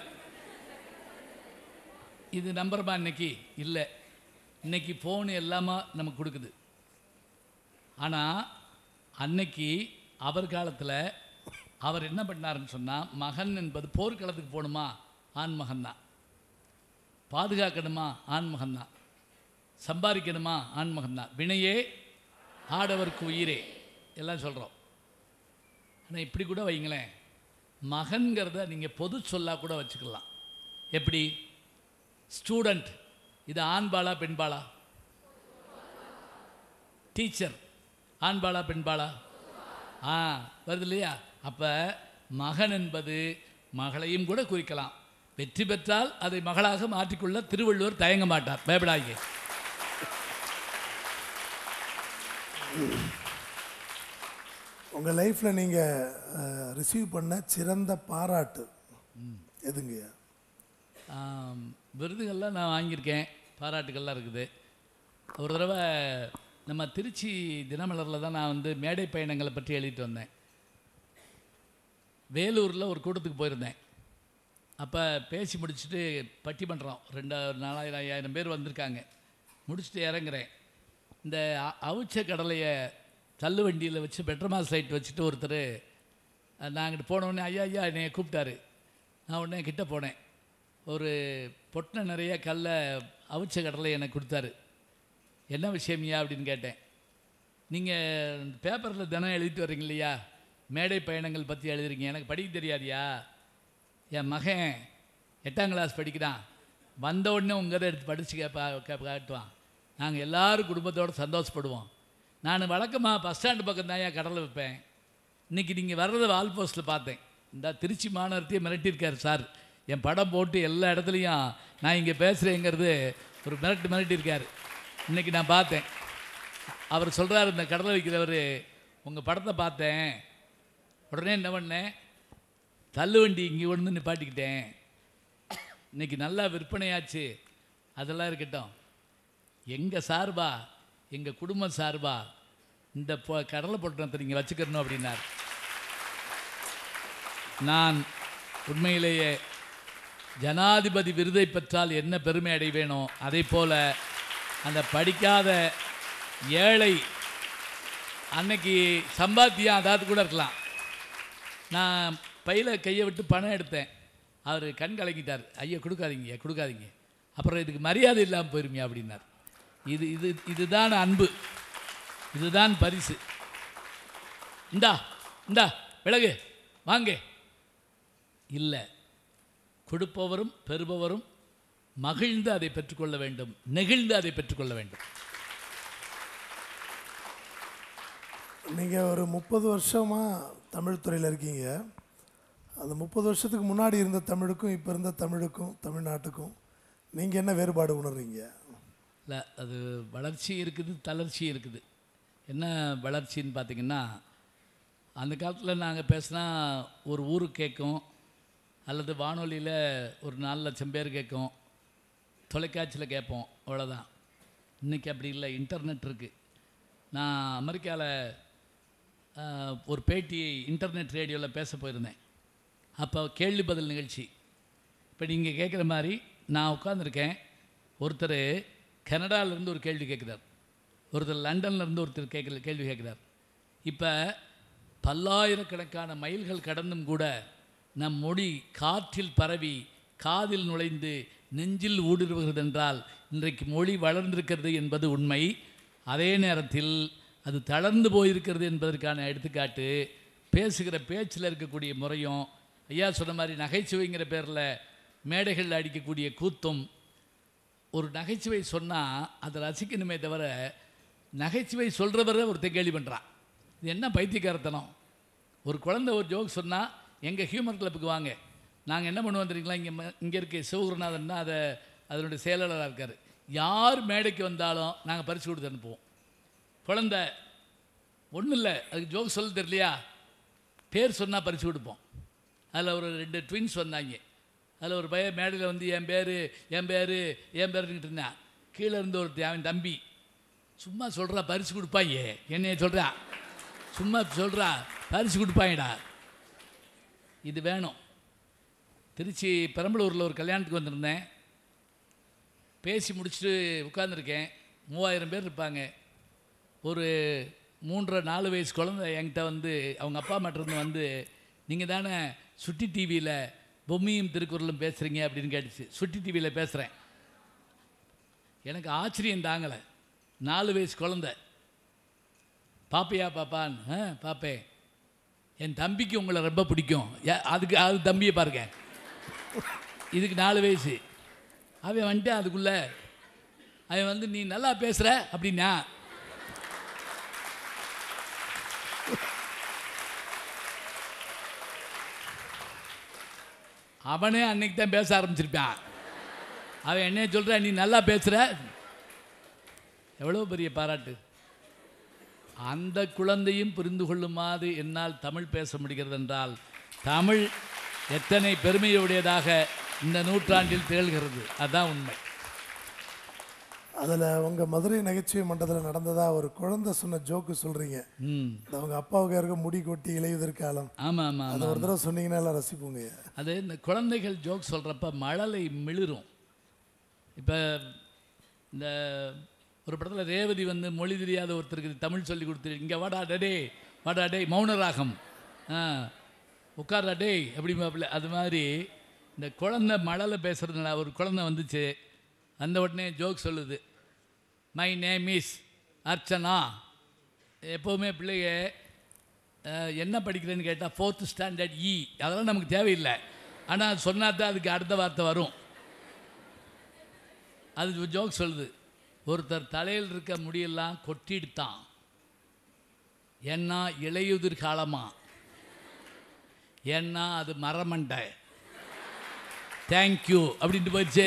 இது நம்புறமா இன்னைக்கு இல்லை இன்னைக்கு ஃபோன் எல்லாமா நமக்கு கொடுக்குது ஆனால் அன்னைக்கு அவர் காலத்தில் அவர் என்ன பண்ணாருன்னு சொன்னால் மகன் என்பது போர்க்களத்துக்கு போகணுமா ஆண் மகன் தான் பாதுகாக்கணுமா ஆண் மகன் தான் சம்பாதிக்கணுமா ஆண் மகன் தான் வினையே ஆடவருக்கு உயிரே எல்லாம் சொல்கிறோம் ஆனால் இப்படி கூட வைங்களேன் மகன்கிறத நீங்கள் பொது சொல்லா கூட வச்சுக்கலாம் எப்படி ஸ்டூடெண்ட் இது ஆண்பாளா பெண்பாளா டீச்சர் ஆண்பாளா பெண்பாளா ஆ வருது இல்லையா அப்போ மகன் என்பது மகளையும் கூட குறிக்கலாம் வெற்றி பெற்றால் அதை மகளாக மாற்றிக்கொள்ள திருவள்ளுவர் தயங்க மாட்டார் பயப்படாதீங்க உங்கள் லைஃப்பில் நீங்கள் ரிசீவ் பண்ண சிறந்த பாராட்டு எதுங்கய்யா ஆம், விருதுகள்லாம் நான் வாங்கியிருக்கேன் பாராட்டுகள்லாம் இருக்குது ஒரு தடவை நம்ம திருச்சி தினமலரில் தான் நான் வந்து மேடை பயணங்களை பற்றி எழுதிட்டு வந்தேன் வேலூரில் ஒரு கூட்டத்துக்கு போயிருந்தேன் அப்போ பேசி முடிச்சுட்டு பட்டிமன்றம் ரெண்டு நாலாயிரம் ஐயாயிரம் பேர் வந்திருக்காங்க முடிச்சுட்டு இறங்குறேன் இந்த அ- அவிச்ச கடலையை தள்ளு வண்டியில் வச்சு பெட்ரமாஸ் லைட் வச்சுட்டு ஒருத்தர் நான் அங்கிட்டு போன உடனே ஐயா ஐயா என்னை கூப்பிட்டாரு நான் உடனே கிட்ட போனேன் ஒரு பொட்டனை நிறைய கல்ல அவிச்ச கடலை எனக்கு கொடுத்தாரு என்ன விஷயம்யா அப்படின்னு கேட்டேன் நீங்கள் பேப்பரில் தினம் எழுதிட்டு வர்றீங்க இல்லையா மேடை பயணங்கள் பற்றி எழுதுறீங்க எனக்கு படிக்க தெரியாதியா என் மகன் எட்டாம் கிளாஸ் படிக்கிறான் வந்த உடனே உங்கள் இதை எடுத்து படித்து கேப்பா கேப்ப காட்டுவான் நாங்கள் எல்லாரும் குடும்பத்தோடு சந்தோஷப்படுவோம் நான் வழக்கமாக பஸ் ஸ்டாண்டு பக்கம் தான் என் கடலை வைப்பேன் இன்றைக்கி நீங்கள் வர்றதை வால் போஸ்ட்டில் பார்த்தேன் இந்த திருச்சி மாநகரத்தையே மிரட்டியிருக்காரு சார் என் படம் போட்டு எல்லா இடத்துலையும் நான் இங்கே பேசுகிறேங்கிறது ஒரு மிரட்டு மிரட்டியிருக்காரு இன்றைக்கி நான் பார்த்தேன் அவர் சொல்கிறார் இந்த கடலை வைக்கிறவர் உங்கள் படத்தை பார்த்தேன் உடனே என்ன பண்ணேன் தள்ளுவண்டி இங்கே கொண்டு வந்து நிப்பாட்டிக்கிட்டேன் இன்னைக்கு நல்லா விற்பனையாச்சு அதெல்லாம் இருக்கட்டும் எங்கள் சார்பா எங்கள் குடும்பம் சார்பா இந்த பொ கடலை பொட்டணத்தை நீங்கள் வச்சுக்கணும் அப்படின்னார் நான் உண்மையிலேயே ஜனாதிபதி விருதை பெற்றால் என்ன பெருமை அடைவேனோ அதே போல் அந்த படிக்காத ஏழை அன்னைக்கு சம்பாத்தியம் அதாவது கூட இருக்கலாம் நான் பையில் கையை விட்டு பணம் எடுத்தேன் அவர் கண் கலங்கிட்டார் ஐயா கொடுக்காதீங்க கொடுக்காதீங்க அப்புறம் இதுக்கு மரியாதை இல்லாமல் போயிருமியா அப்படின்னார் இது இது இதுதான் அன்பு இதுதான் பரிசு இந்தா இந்தா விலகு வாங்க இல்லை கொடுப்பவரும் பெறுபவரும் மகிழ்ந்து அதை பெற்றுக்கொள்ள வேண்டும் நெகிழ்ந்து அதை பெற்றுக்கொள்ள வேண்டும் நீங்கள் ஒரு முப்பது வருஷமாக தமிழ் துறையில் இருக்கீங்க அந்த முப்பது வருஷத்துக்கு முன்னாடி இருந்த தமிழுக்கும் இப்போ இருந்த தமிழுக்கும் தமிழ்நாட்டுக்கும் நீங்கள் என்ன வேறுபாடு உணர்றீங்க இல்லை அது வளர்ச்சி இருக்குது தளர்ச்சி இருக்குது என்ன வளர்ச்சின்னு பார்த்தீங்கன்னா அந்த காலத்தில் நாங்கள் பேசினா ஒரு ஊருக்கு கேட்கும் அல்லது வானொலியில் ஒரு நாலு லட்சம் பேர் கேட்கும் தொலைக்காட்சியில் கேட்போம் அவ்வளோதான் இன்றைக்கி அப்படி இல்லை இன்டர்நெட் இருக்குது நான் அமெரிக்காவில் ஒரு பேட்டி இன்டர்நெட் ரேடியோவில் பேச போயிருந்தேன் அப்போ கேள்வி பதில் நிகழ்ச்சி இப்போ நீங்கள் கேட்குற மாதிரி நான் உட்காந்துருக்கேன் ஒருத்தர் கனடாவிலேருந்து ஒரு கேள்வி கேட்குறார் ஒருத்தர் லண்டன்லேருந்து ஒருத்தர் கேட்கல கேள்வி கேட்குறார் இப்போ பல்லாயிரக்கணக்கான மைல்கள் கடந்தும் கூட நம் மொழி காற்றில் பரவி காதில் நுழைந்து நெஞ்சில் ஊடுருவுகிறது என்றால் இன்றைக்கு மொழி வளர்ந்திருக்கிறது என்பது உண்மை அதே நேரத்தில் அது தளர்ந்து போயிருக்கிறது என்பதற்கான எடுத்துக்காட்டு பேசுகிற பேச்சில் இருக்கக்கூடிய முறையும் ஐயா சொன்ன மாதிரி நகைச்சுவைங்கிற பேரில் மேடைகளில் அடிக்கக்கூடிய கூத்தும் ஒரு நகைச்சுவை சொன்னால் அதை ரசிக்கணுமே தவிர நகைச்சுவை சொல்கிறவரை ஒருத்தன் கேள்வி பண்ணுறான் இது என்ன பைத்தியக்காரத்தனம் ஒரு குழந்தை ஒரு ஜோக் சொன்னால் எங்கள் ஹியூமர் கிளப்புக்கு வாங்க நாங்கள் என்ன பண்ணுவோம் தெரியுங்களா இங்கே இங்கே இருக்க சிவகுருநாதன் தான் அதை அதனுடைய செயலாளராக இருக்கார் யார் மேடைக்கு வந்தாலும் நாங்கள் பரிசு கொடுத்து அனுப்புவோம் குழந்தை ஒன்றும் இல்லை அதுக்கு ஜோக் சொல்ல தெரியலையா பேர் சொன்னால் பரிசு கொடுப்போம் அதில் ஒரு ரெண்டு ட்வின்ஸ் வந்தாங்க அதில் ஒரு பையன் மேடையில் வந்து என் பேர் என் பேர் என் பேருக்கிட்டு இருந்தான் கீழே இருந்து ஒருத்தன் அவன் தம்பி சும்மா சொல்கிறா பரிசு கொடுப்பாங்க என்னைய சொல்கிறா சும்மா சொல்கிறா பரிசு கொடுப்பாங்கடா இது வேணும் திருச்சி பெரம்பலூரில் ஒரு கல்யாணத்துக்கு வந்திருந்தேன் பேசி முடிச்சுட்டு உட்காந்துருக்கேன் மூவாயிரம் பேர் இருப்பாங்க ஒரு மூன்றரை நாலு வயசு குழந்தை என்கிட்ட வந்து அவங்க அப்பா மட்டும் வந்து நீங்கள் தானே சுட்டி டிவியில் பொம்மியும் திருக்குறளும் பேசுகிறீங்க அப்படின்னு கேட்டுச்சு சுட்டி டிவியில் பேசுகிறேன் எனக்கு ஆச்சரியம் தாங்கலை நாலு வயசு குழந்தை பாப்பையா பாப்பான் ஆ பாப்பேன் என் தம்பிக்கு உங்களை ரொம்ப பிடிக்கும் ஏ- அதுக்கு அது தம்பியை பாருங்க இதுக்கு நாலு வயசு அவன் வந்துட்டு அதுக்குள்ளே அவன் வந்து நீ நல்லா பேசுகிற அப்படின்னா அவனே அன்னைக்கு தான் பேச ஆரம்பிச்சிருப்பான் அவன் என்ன சொல்கிற நீ நல்லா பேசுகிற எவ்வளோ பெரிய பாராட்டு அந்த குழந்தையும் புரிந்து கொள்ளுமாறு என்னால் தமிழ் பேச முடிகிறது என்றால் தமிழ் எத்தனை பெருமையுடையதாக இந்த நூற்றாண்டில் திகழ்கிறது அதுதான் உண்மை அதில் உங்கள் மதுரை நகைச்சுவை மன்றத்தில் நடந்ததா ஒரு குழந்தை சொன்ன ஜோக்கு சொல்கிறீங்க ம் அவங்க அப்பாவுக்கு இருக்க முடி கொட்டி இலையுதிர் காலம் ஆமாம் ஆமாம் அதை ஒரு தடவை சொன்னீங்கன்னா எல்லாம் ரசிப்போங்க அது இந்த குழந்தைகள் ஜோக் சொல்கிறப்ப மழலை மிளிரும் இப்போ இந்த ஒரு படத்தில் ரேவதி வந்து மொழி தெரியாத ஒருத்தருக்கு தமிழ் சொல்லி கொடுத்து இங்கே வாடா டே வாடா டே மௌன ராகம் ஆ உட்கார்றா டேய் அப்படிம்பாப்புல அது மாதிரி இந்த குழந்தை மழையில் பேசுகிறதுனால ஒரு குழந்தை வந்துச்சு அந்த உடனே ஜோக் சொல்லுது மை நேம் இஸ் அர்ச்சனா எப்போவுமே பிள்ளைங்க அஹ், என்ன படிக்கிறேன்னு கேட்டால் ஃபோர்த்து ஸ்டாண்டர்ட் இ அதெல்லாம் நமக்கு தேவையில்லை ஆனால் சொன்னா தான் அதுக்கு அடுத்த வார்த்தை வரும் அது ஜோக் சொல்லுது ஒருத்தர் தலையில் இருக்க முடியெல்லாம் கொட்டிடுத்தான் ஏன்னா இலையுதிர் காலமா ஏன்னா அது மரமண்டை தேங்க்யூ அப்படின்ட்டு போயிடுச்சு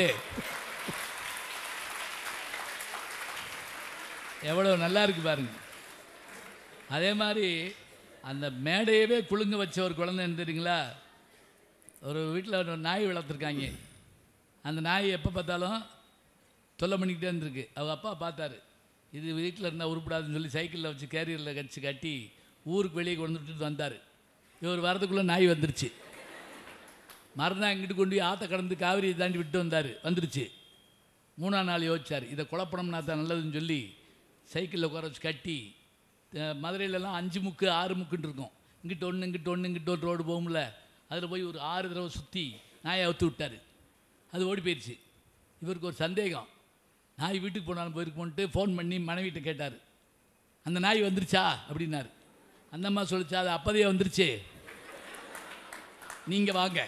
எவ்வளோ நல்லா இருக்கு பாருங்க அதே மாதிரி அந்த மேடையவே குலுங்க வச்ச ஒரு குழந்தை என்ன தெரியுங்களா ஒரு வீட்டில் ஒரு நாய் வளர்த்துருக்காங்க அந்த நாய் எப்போ பார்த்தாலும் தொல்லை பண்ணிக்கிட்டே இருந்திருக்கு அவங்க அப்பா பார்த்தாரு இது வீட்டில் இருந்தால் உருப்படாதுன்னு சொல்லி சைக்கிளில் வச்சு கேரியரில் கடிச்சு கட்டி ஊருக்கு வெளியே கொண்டு விட்டுட்டு வந்தார் இவர் வரதுக்குள்ளே நாய் வந்துருச்சு மறுநாள் இங்கிட்டு கொண்டு போய் ஆற்ற கடந்து காவிரியை தாண்டி விட்டு வந்தார் வந்துருச்சு மூணாம் நாள் யோசிச்சார் இதை குழப்பணும்னா தான் நல்லதுன்னு சொல்லி சைக்கிளில் உட்கார வச்சு கட்டி அஹ், மதுரையிலலாம் அஞ்சு முக்கு ஆறு முக்குன்னு இருக்கும் இங்கிட்டு ஒன்று இங்கிட்டு ஒன்று இங்கிட்டு ஒரு ரோடு போகும்ல அதில் போய் ஒரு ஆறு தடவை சுற்றி நாயை அவுத்து விட்டார் அது ஓடி போயிடுச்சு இவருக்கு ஒரு சந்தேகம் நாய் வீட்டுக்கு போனாலும் போயிருக்கோன்ட்டு ஃபோன் பண்ணி மனைவிட்ட கேட்டார் அந்த நாய் வந்துருச்சா அப்படின்னாரு அந்த அம்மா சொல்லிச்சா அது அப்போதே வந்துருச்சு நீங்கள் வாங்க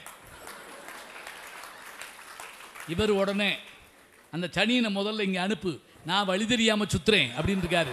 இவர் உடனே அந்த சனியனை முதல்ல இங்கே அனுப்பு நான் வழி தெரியாமல் சுத்துறேன் அப்படின்னு இருக்காரு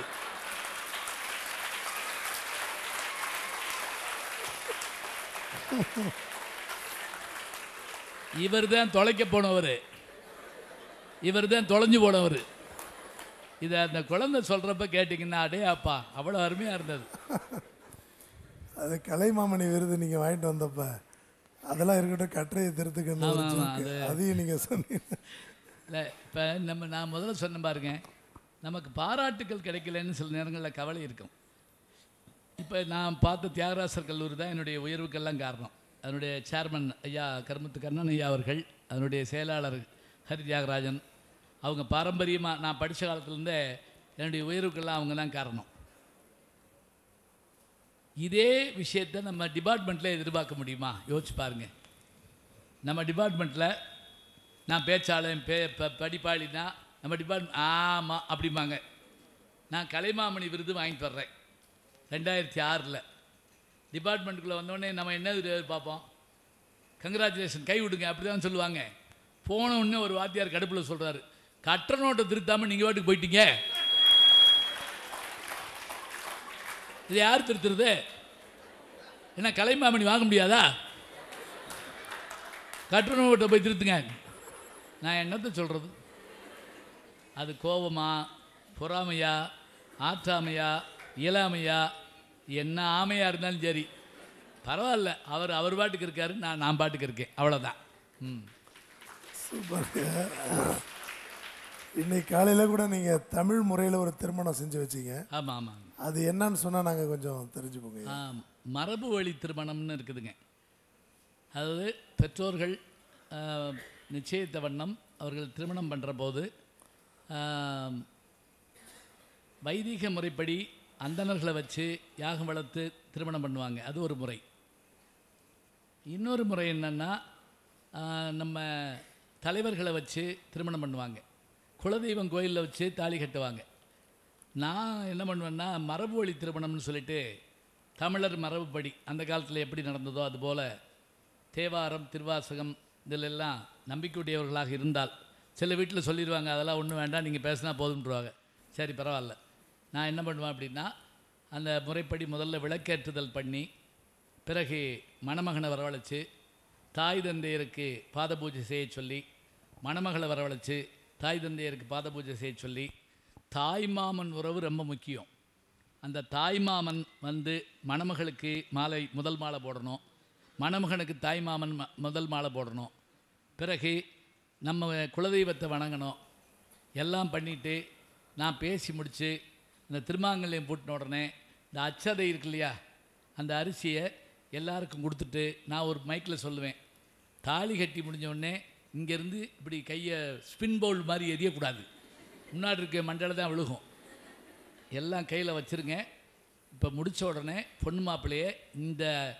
இவர் தான் தொலைக்க போனவர் இவர் தான் தொலைஞ்சு போனவர் இதை அந்த குழந்தை சொல்கிறப்ப கேட்டிங்கன்னா அடே அப்பா அவ்வளோ அருமையாக இருந்தது அது கலைமாமணி விருது நீங்கள் வாங்கிட்டு வந்தப்ப அதெல்லாம் இருக்கட்டும் கட்டுரையை திருத்துக்கணும் ஒரு ஆமா, ஆமா, joke. அதையும் நீங்கள் சொன்னீங்க இல்லை இப்போ நம்ம நான் முதல்ல சொன்ன பாருங்க நமக்கு பாராட்டுக்கள் கிடைக்கலன்னு சில நேரங்களில் கவலை இருக்கும் இப்போ நான் பார்த்த தியாகராசர் கல்லூரி தான் என்னுடைய உயர்வுக்கெல்லாம் காரணம் அதனுடைய சேர்மன் ஐயா கருமத்து கண்ணன் ஐயா அவர்கள் அதனுடைய செயலாளர் ஹரி தியாகராஜன் அவங்க பாரம்பரியமாக நான் படித்த காலத்துலேருந்தே என்னுடைய உயர்வுக்கெல்லாம் அவங்க தான் காரணம் இதே விஷயத்தை நம்ம டிபார்ட்மெண்ட்டில் எதிர்பார்க்க முடியுமா யோசிச்சு பாருங்க நம்ம டிபார்ட்மெண்ட்டில் நான் பேச்சாளன் பே ப படிப்பாளினா நம்ம டிபார்ட்மெண்ட் ஆமாம் அப்படிம்பாங்க நான் கலைமாமணி விருது வாங்கிட்டு வர்றேன் ரெண்டாயிரத்தி ஆறில் டிபார்ட்மெண்ட்டுக்குள்ளே வந்தோடனே நம்ம என்ன இது பார்ப்போம் கங்க்ராச்சுலேஷன் கை விடுங்க அப்படி தான் சொல்லுவாங்க போன உடனே ஒரு வாத்தியார் கடுப்பில் சொல்கிறாரு கட்டுற நோட்டை திருத்தாமல் நீங்கள் வாட்டுக்கு போயிட்டீங்க இது யார் திருத்துறது என்ன கலைமாமணி வாங்க முடியாதா கட்டுற நோட்டை போய் திருத்துங்க நான் என்னத்தை சொல்கிறது அது கோபமா பொறாமையா ஆற்றாமையா இயலாமையா என்ன ஆமையாக இருந்தாலும் சரி பரவாயில்ல அவர் அவர் பாட்டுக்கு இருக்காரு நான் நான் பாட்டுக்கு இருக்கேன் அவ்வளோதான் ம் சூப்பர் இன்னைக்கு காலையில் கூட நீங்கள் தமிழ் முறையில் ஒரு திருமணம் செஞ்சு வச்சீங்க ஆமாம் ஆமாம் அது என்னன்னு சொன்னால் நாங்கள் கொஞ்சம் தெரிஞ்சுப்போங்க ஆ, மரபு வழி திருமணம்னு இருக்குதுங்க அதாவது பெற்றோர்கள் ஆ, நிச்சயித்த வண்ணம் அவர்கள் திருமணம் பண்ணுற போது ஆ, வைதிக முறைப்படி அந்தணர்களை வச்சு யாகம் வளர்த்து திருமணம் பண்ணுவாங்க அது ஒரு முறை இன்னொரு முறை என்னென்னா நம்ம தலைவர்களை வச்சு திருமணம் பண்ணுவாங்க குலதெய்வம் கோயிலில் வச்சு தாலி கட்டுவாங்க நான் என்ன பண்ணுவேன்னா மரபு வழி திருமணம்னு சொல்லிட்டு தமிழர் மரபுப்படி அந்த காலத்தில் எப்படி நடந்ததோ அதுபோல் தேவாரம் திருவாசகம் இதிலெல்லாம் நம்பிக்கையுடையவர்களாக இருந்தால் சில வீட்டில் சொல்லிடுவாங்க அதெல்லாம் ஒன்றும் வேண்டாம் நீங்கள் பேசினா போதும்ன்றவாங்க சரி பரவாயில்ல நான் என்ன பண்ணுவேன் அப்படின்னா அந்த முறைப்படி முதல்ல விளக்கேற்றுதல் பண்ணி பிறகு மணமகனை வரவழைச்சு தாய் தந்தையருக்கு பாத பூஜை செய்ய சொல்லி மணமகளை வரவழைச்சு தாய் தந்தையருக்கு பாத பூஜை செய்ய சொல்லி தாய்மாமன் உறவு ரொம்ப முக்கியம் அந்த தாய்மாமன் வந்து மணமகளுக்கு மாலை முதல் மாலை போடணும் மணமகனுக்கு தாய்மாமன் ம- முதல் மாலை போடணும் பிறகு நம்ம குலதெய்வத்தை வணங்கணும் எல்லாம் பண்ணிவிட்டு நான் பேசி முடித்து இந்த திருமாங்கல்யம் பூட்டின உடனே இந்த அச்சதை இருக்கு இல்லையா அந்த அரிசியை எல்லாருக்கும் கொடுத்துட்டு நான் ஒரு மைக்கில் சொல்லுவேன் தாலி கட்டி முடிஞ்ச உடனே இங்கேருந்து இப்படி கையை ஸ்பின் பவுல் மாதிரி எரியக்கூடாது முன்னாடி இருக்க மண்டல தான் விழுகும் எல்லாம் கையில் வச்சுருங்க இப்போ முடித்த உடனே பொண்ணு மாப்பிள்ளையே இந்த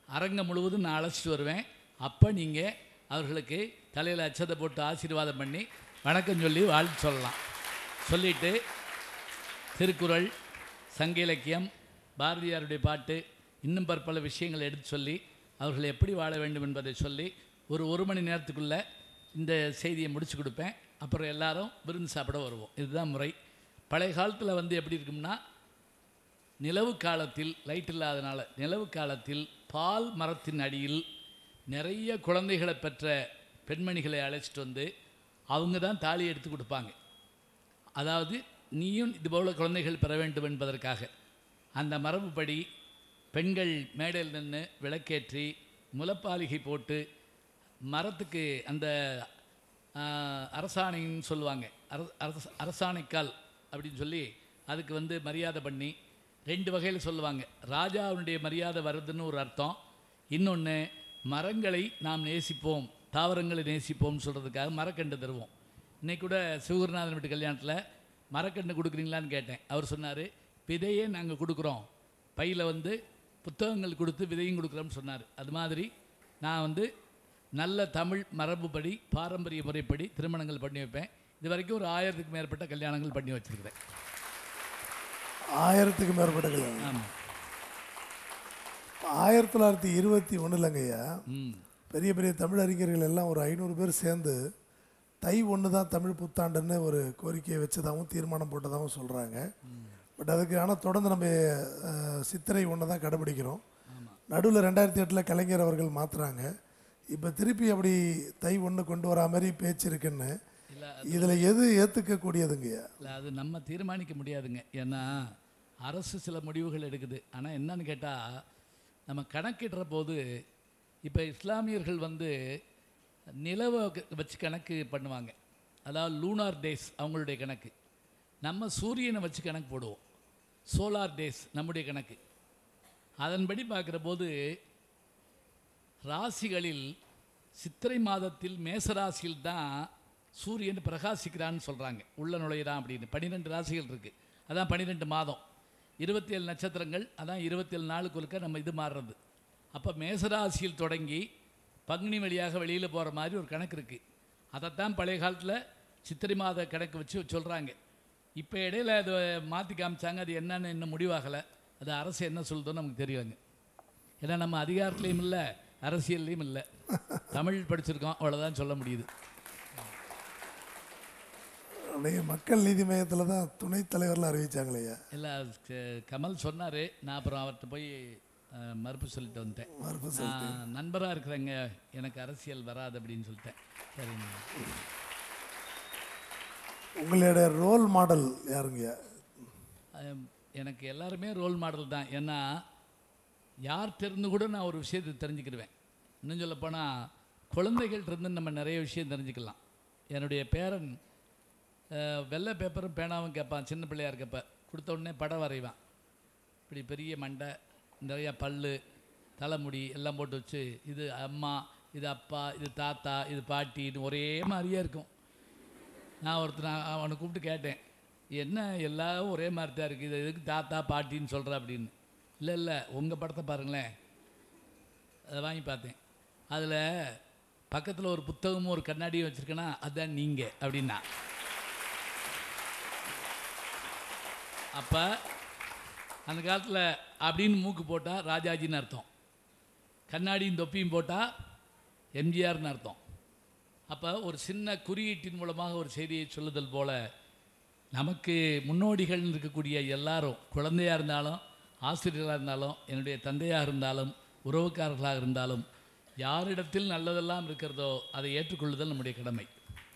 அரங்கம் முழுவதும் நான் அழைச்சிட்டு வருவேன் அப்போ நீங்கள் அவர்களுக்கு தலையில் அச்சதை போட்டு ஆசீர்வாதம் பண்ணி வணக்கம் சொல்லி வாழ்த்து சொல்லலாம் சொல்லிட்டு திருக்குறள் சங்க இலக்கியம் பாரதியாருடைய பாட்டு இன்னும் பற்பல விஷயங்களை எடுத்து சொல்லி அவர்கள் எப்படி வாழ வேண்டும் என்பதை சொல்லி ஒரு ஒரு மணி நேரத்துக்குள்ளே இந்த செய்தியை முடிச்சு கொடுப்பேன் அப்புறம் எல்லாரும் விருந்து சாப்பிட வருவோம் இதுதான் முறை பழைய காலத்தில் வந்து எப்படி இருக்கும்னா நிலவு காலத்தில் லைட் இல்லாதனால நிலவு காலத்தில் பால் மரத்தின் அடியில் நிறைய குழந்தைகளை பெற்ற பெண்மணிகளை அழைச்சிட்டு வந்து அவங்க தான் தாலி எடுத்து கொடுப்பாங்க அதாவது நீயும் இதுபோல் குழந்தைகள் பெற வேண்டும் என்பதற்காக அந்த மரபுப்படி பெண்கள் மேடையில் நின்று விளக்கேற்றி முலப்பாலிகை போட்டு மரத்துக்கு அந்த ஆ, அரசாணைன்னு சொல்லுவாங்க அரச அரச அரசாணைக்கால் அப்படின்னு சொல்லி அதுக்கு வந்து மரியாதை பண்ணி ரெண்டு வகையில் சொல்லுவாங்க ராஜாவுடைய மரியாதை வருதுன்னு ஒரு அர்த்தம் இன்னொன்று மரங்களை நாம் நேசிப்போம் தாவரங்களை நேசிப்போம்னு சொல்கிறதுக்காக மரக்கண்டு தருவோம் இன்னைக்கு கூட சிவகுருநாதன் வீட்டு கல்யாணத்தில் மரக்கன்று கொடுக்குறீங்களான்னு கேட்டேன் அவர் சொன்னார் விதையே நாங்கள் கொடுக்குறோம் பையில் வந்து புத்தகங்கள் கொடுத்து விதையும் கொடுக்குறோம்னு சொன்னார் அது மாதிரி நான் வந்து நல்ல தமிழ் மரபுப்படி பாரம்பரிய முறைப்படி திருமணங்கள் பண்ணி வைப்பேன் இது வரைக்கும் ஒரு ஆயிரத்துக்கு மேற்பட்ட கல்யாணங்கள் பண்ணி வச்சுருக்கிறேன் ஆயிரத்துக்கு மேற்பட்ட கல்யாணம் ஆமாம் ஆயிரத்தி தொள்ளாயிரத்தி இருபத்தி ஒன்றுலங்கய்யா ம் பெரிய பெரிய தமிழறிஞர்கள் எல்லாம் ஒரு ஐநூறு பேர் சேர்ந்து தை ஒன்று தான் தமிழ் புத்தாண்டுன்னு ஒரு கோரிக்கையை வச்சதாகவும் தீர்மானம் போட்டதாகவும் சொல்கிறாங்க பட் அதுக்கு ஆனால் தொடர்ந்து நம்ம அஹ், சித்திரை ஒன்று தான் கடைபிடிக்கிறோம் நடுவில் ரெண்டாயிரத்தி எட்டில் கலைஞர் அவர்கள் மாற்றுறாங்க இப்போ திருப்பி அப்படி தை ஒன்று கொண்டு வரா மாதிரி பேச்சு இருக்குன்னு இல்லை இதில் எது ஏற்றுக்கக்கூடியதுங்கய்யா இல்லை அது நம்ம தீர்மானிக்க முடியாதுங்க ஏன்னா அரசு சில முடிவுகள் எடுக்குது ஆனால் என்னன்னு கேட்டால் நம்ம கணக்கிடுற போது இப்போ இஸ்லாமியர்கள் வந்து நிலவை க- வச்சு கணக்கு பண்ணுவாங்க அதாவது லூனார் டேஸ் அவங்களுடைய கணக்கு நம்ம சூரியனை வச்சு கணக்கு போடுவோம் சோலார் டேஸ் நம்முடைய கணக்கு அதன்படி பார்க்குற போது ராசிகளில் சித்திரை மாதத்தில் மேசராசியில் தான் சூரியன் பிரகாசிக்கிறான்னு சொல்கிறாங்க உள்ள நுழையிறான் அப்படின்னு பன்னிரெண்டு ராசிகள் இருக்குது அதான் பன்னிரெண்டு மாதம் இருபத்தி ஏழு நட்சத்திரங்கள் அதான் இருபத்தேழு நாளுக்கு ஒருக்க நம்ம இது மாறுறது அப்போ மேசராசியில் தொடங்கி பங்குனி வழியாக வெளியில் போகிற மாதிரி ஒரு கணக்கு இருக்குது அதைத்தான் பழைய காலத்தில் சித்திரை மாத கணக்கு வச்சு சொல்கிறாங்க இப்போ இடையில அதை மாற்றி காமிச்சாங்க அது என்னன்னு இன்னும் முடிவாகலை அது அரசு என்ன சொல்லுதோ நமக்கு தெரியலங்க ஏன்னா நம்ம அதிகாரத்துலேயும் இல்லை அரசியல்லையும் இல்லை தமிழ் படிச்சிருக்கோம் அவ்வளோதான் சொல்ல முடியுது நீங்கள் மக்கள் நீதி மையத்தில் தான் துணைத் தலைவரில் அறிவிச்சாங்களேயா இல்லை கமல் சொன்னார் நான் அப்புறம் அவர்கிட்ட போய் அஹ், மறுப்பு சொல்லிட்டு வந்துட்டேன் மறுப்பு நான் நண்பராக இருக்கிறேங்க எனக்கு அரசியல் வராது அப்படின்னு சொல்லிட்டேன் சரிங்க உங்களுடைய ரோல் மாடல் யாருங்கய்யா அஹ், எனக்கு எல்லாருமே ரோல் மாடல் தான் ஏன்னா யார்கிட்ட இருந்து கூட நான் ஒரு விஷயத்தை தெரிஞ்சுக்கிடுவேன் இன்னும் சொல்லப்போனால் குழந்தைகள்ட்ட இருந்து நம்ம நிறைய விஷயம் தெரிஞ்சுக்கலாம் என்னுடைய பேரன் அஹ், வெள்ளை பேப்பரும் பேனாவும் கேட்பான் சின்ன பிள்ளையா இருக்கப்ப கொடுத்த உடனே படம் வரைவான் இப்படி பெரிய மண்டை நிறையா பல்லு தலைமுடி எல்லாம் போட்டு வச்சு இது அம்மா இது அப்பா இது தாத்தா இது பாட்டின்னு ஒரே மாதிரியே இருக்கும் நான் ஒருத்தர் நான் அவனை கூப்பிட்டு கேட்டேன் என்ன எல்லாரும் ஒரே மாதிரி தான் இருக்குது இது எதுக்கு தாத்தா பாட்டின்னு சொல்கிற அப்படின்னு இல்லை இல்லை உங்கள் படத்தை பாருங்களேன் அதை வாங்கி பார்த்தேன் அதில் பக்கத்தில் ஒரு புத்தகமும் ஒரு கண்ணாடியும் வச்சுருக்கேன்னா அதுதான் நீங்கள் அப்படின்னா அப்போ அந்த காலத்தில் அப்படின்னு மூக்கு போட்டால் ராஜாஜின்னு அர்த்தம் கண்ணாடியும் தொப்பியும் போட்டால் எம்ஜிஆர்னு அர்த்தம் அப்போ ஒரு சின்ன குறியீட்டின் மூலமாக ஒரு செய்தியை சொல்லுதல் போல நமக்கு முன்னோடிகள் இருக்கக்கூடிய எல்லாரும் குழந்தையாக இருந்தாலும் ஆசிரியர்களாக இருந்தாலும் என்னுடைய தந்தையாக இருந்தாலும் உறவுக்காரர்களாக இருந்தாலும் யாரிடத்தில் நல்லதெல்லாம் இருக்கிறதோ அதை ஏற்றுக்கொள்ளுதல் நம்முடைய கடமை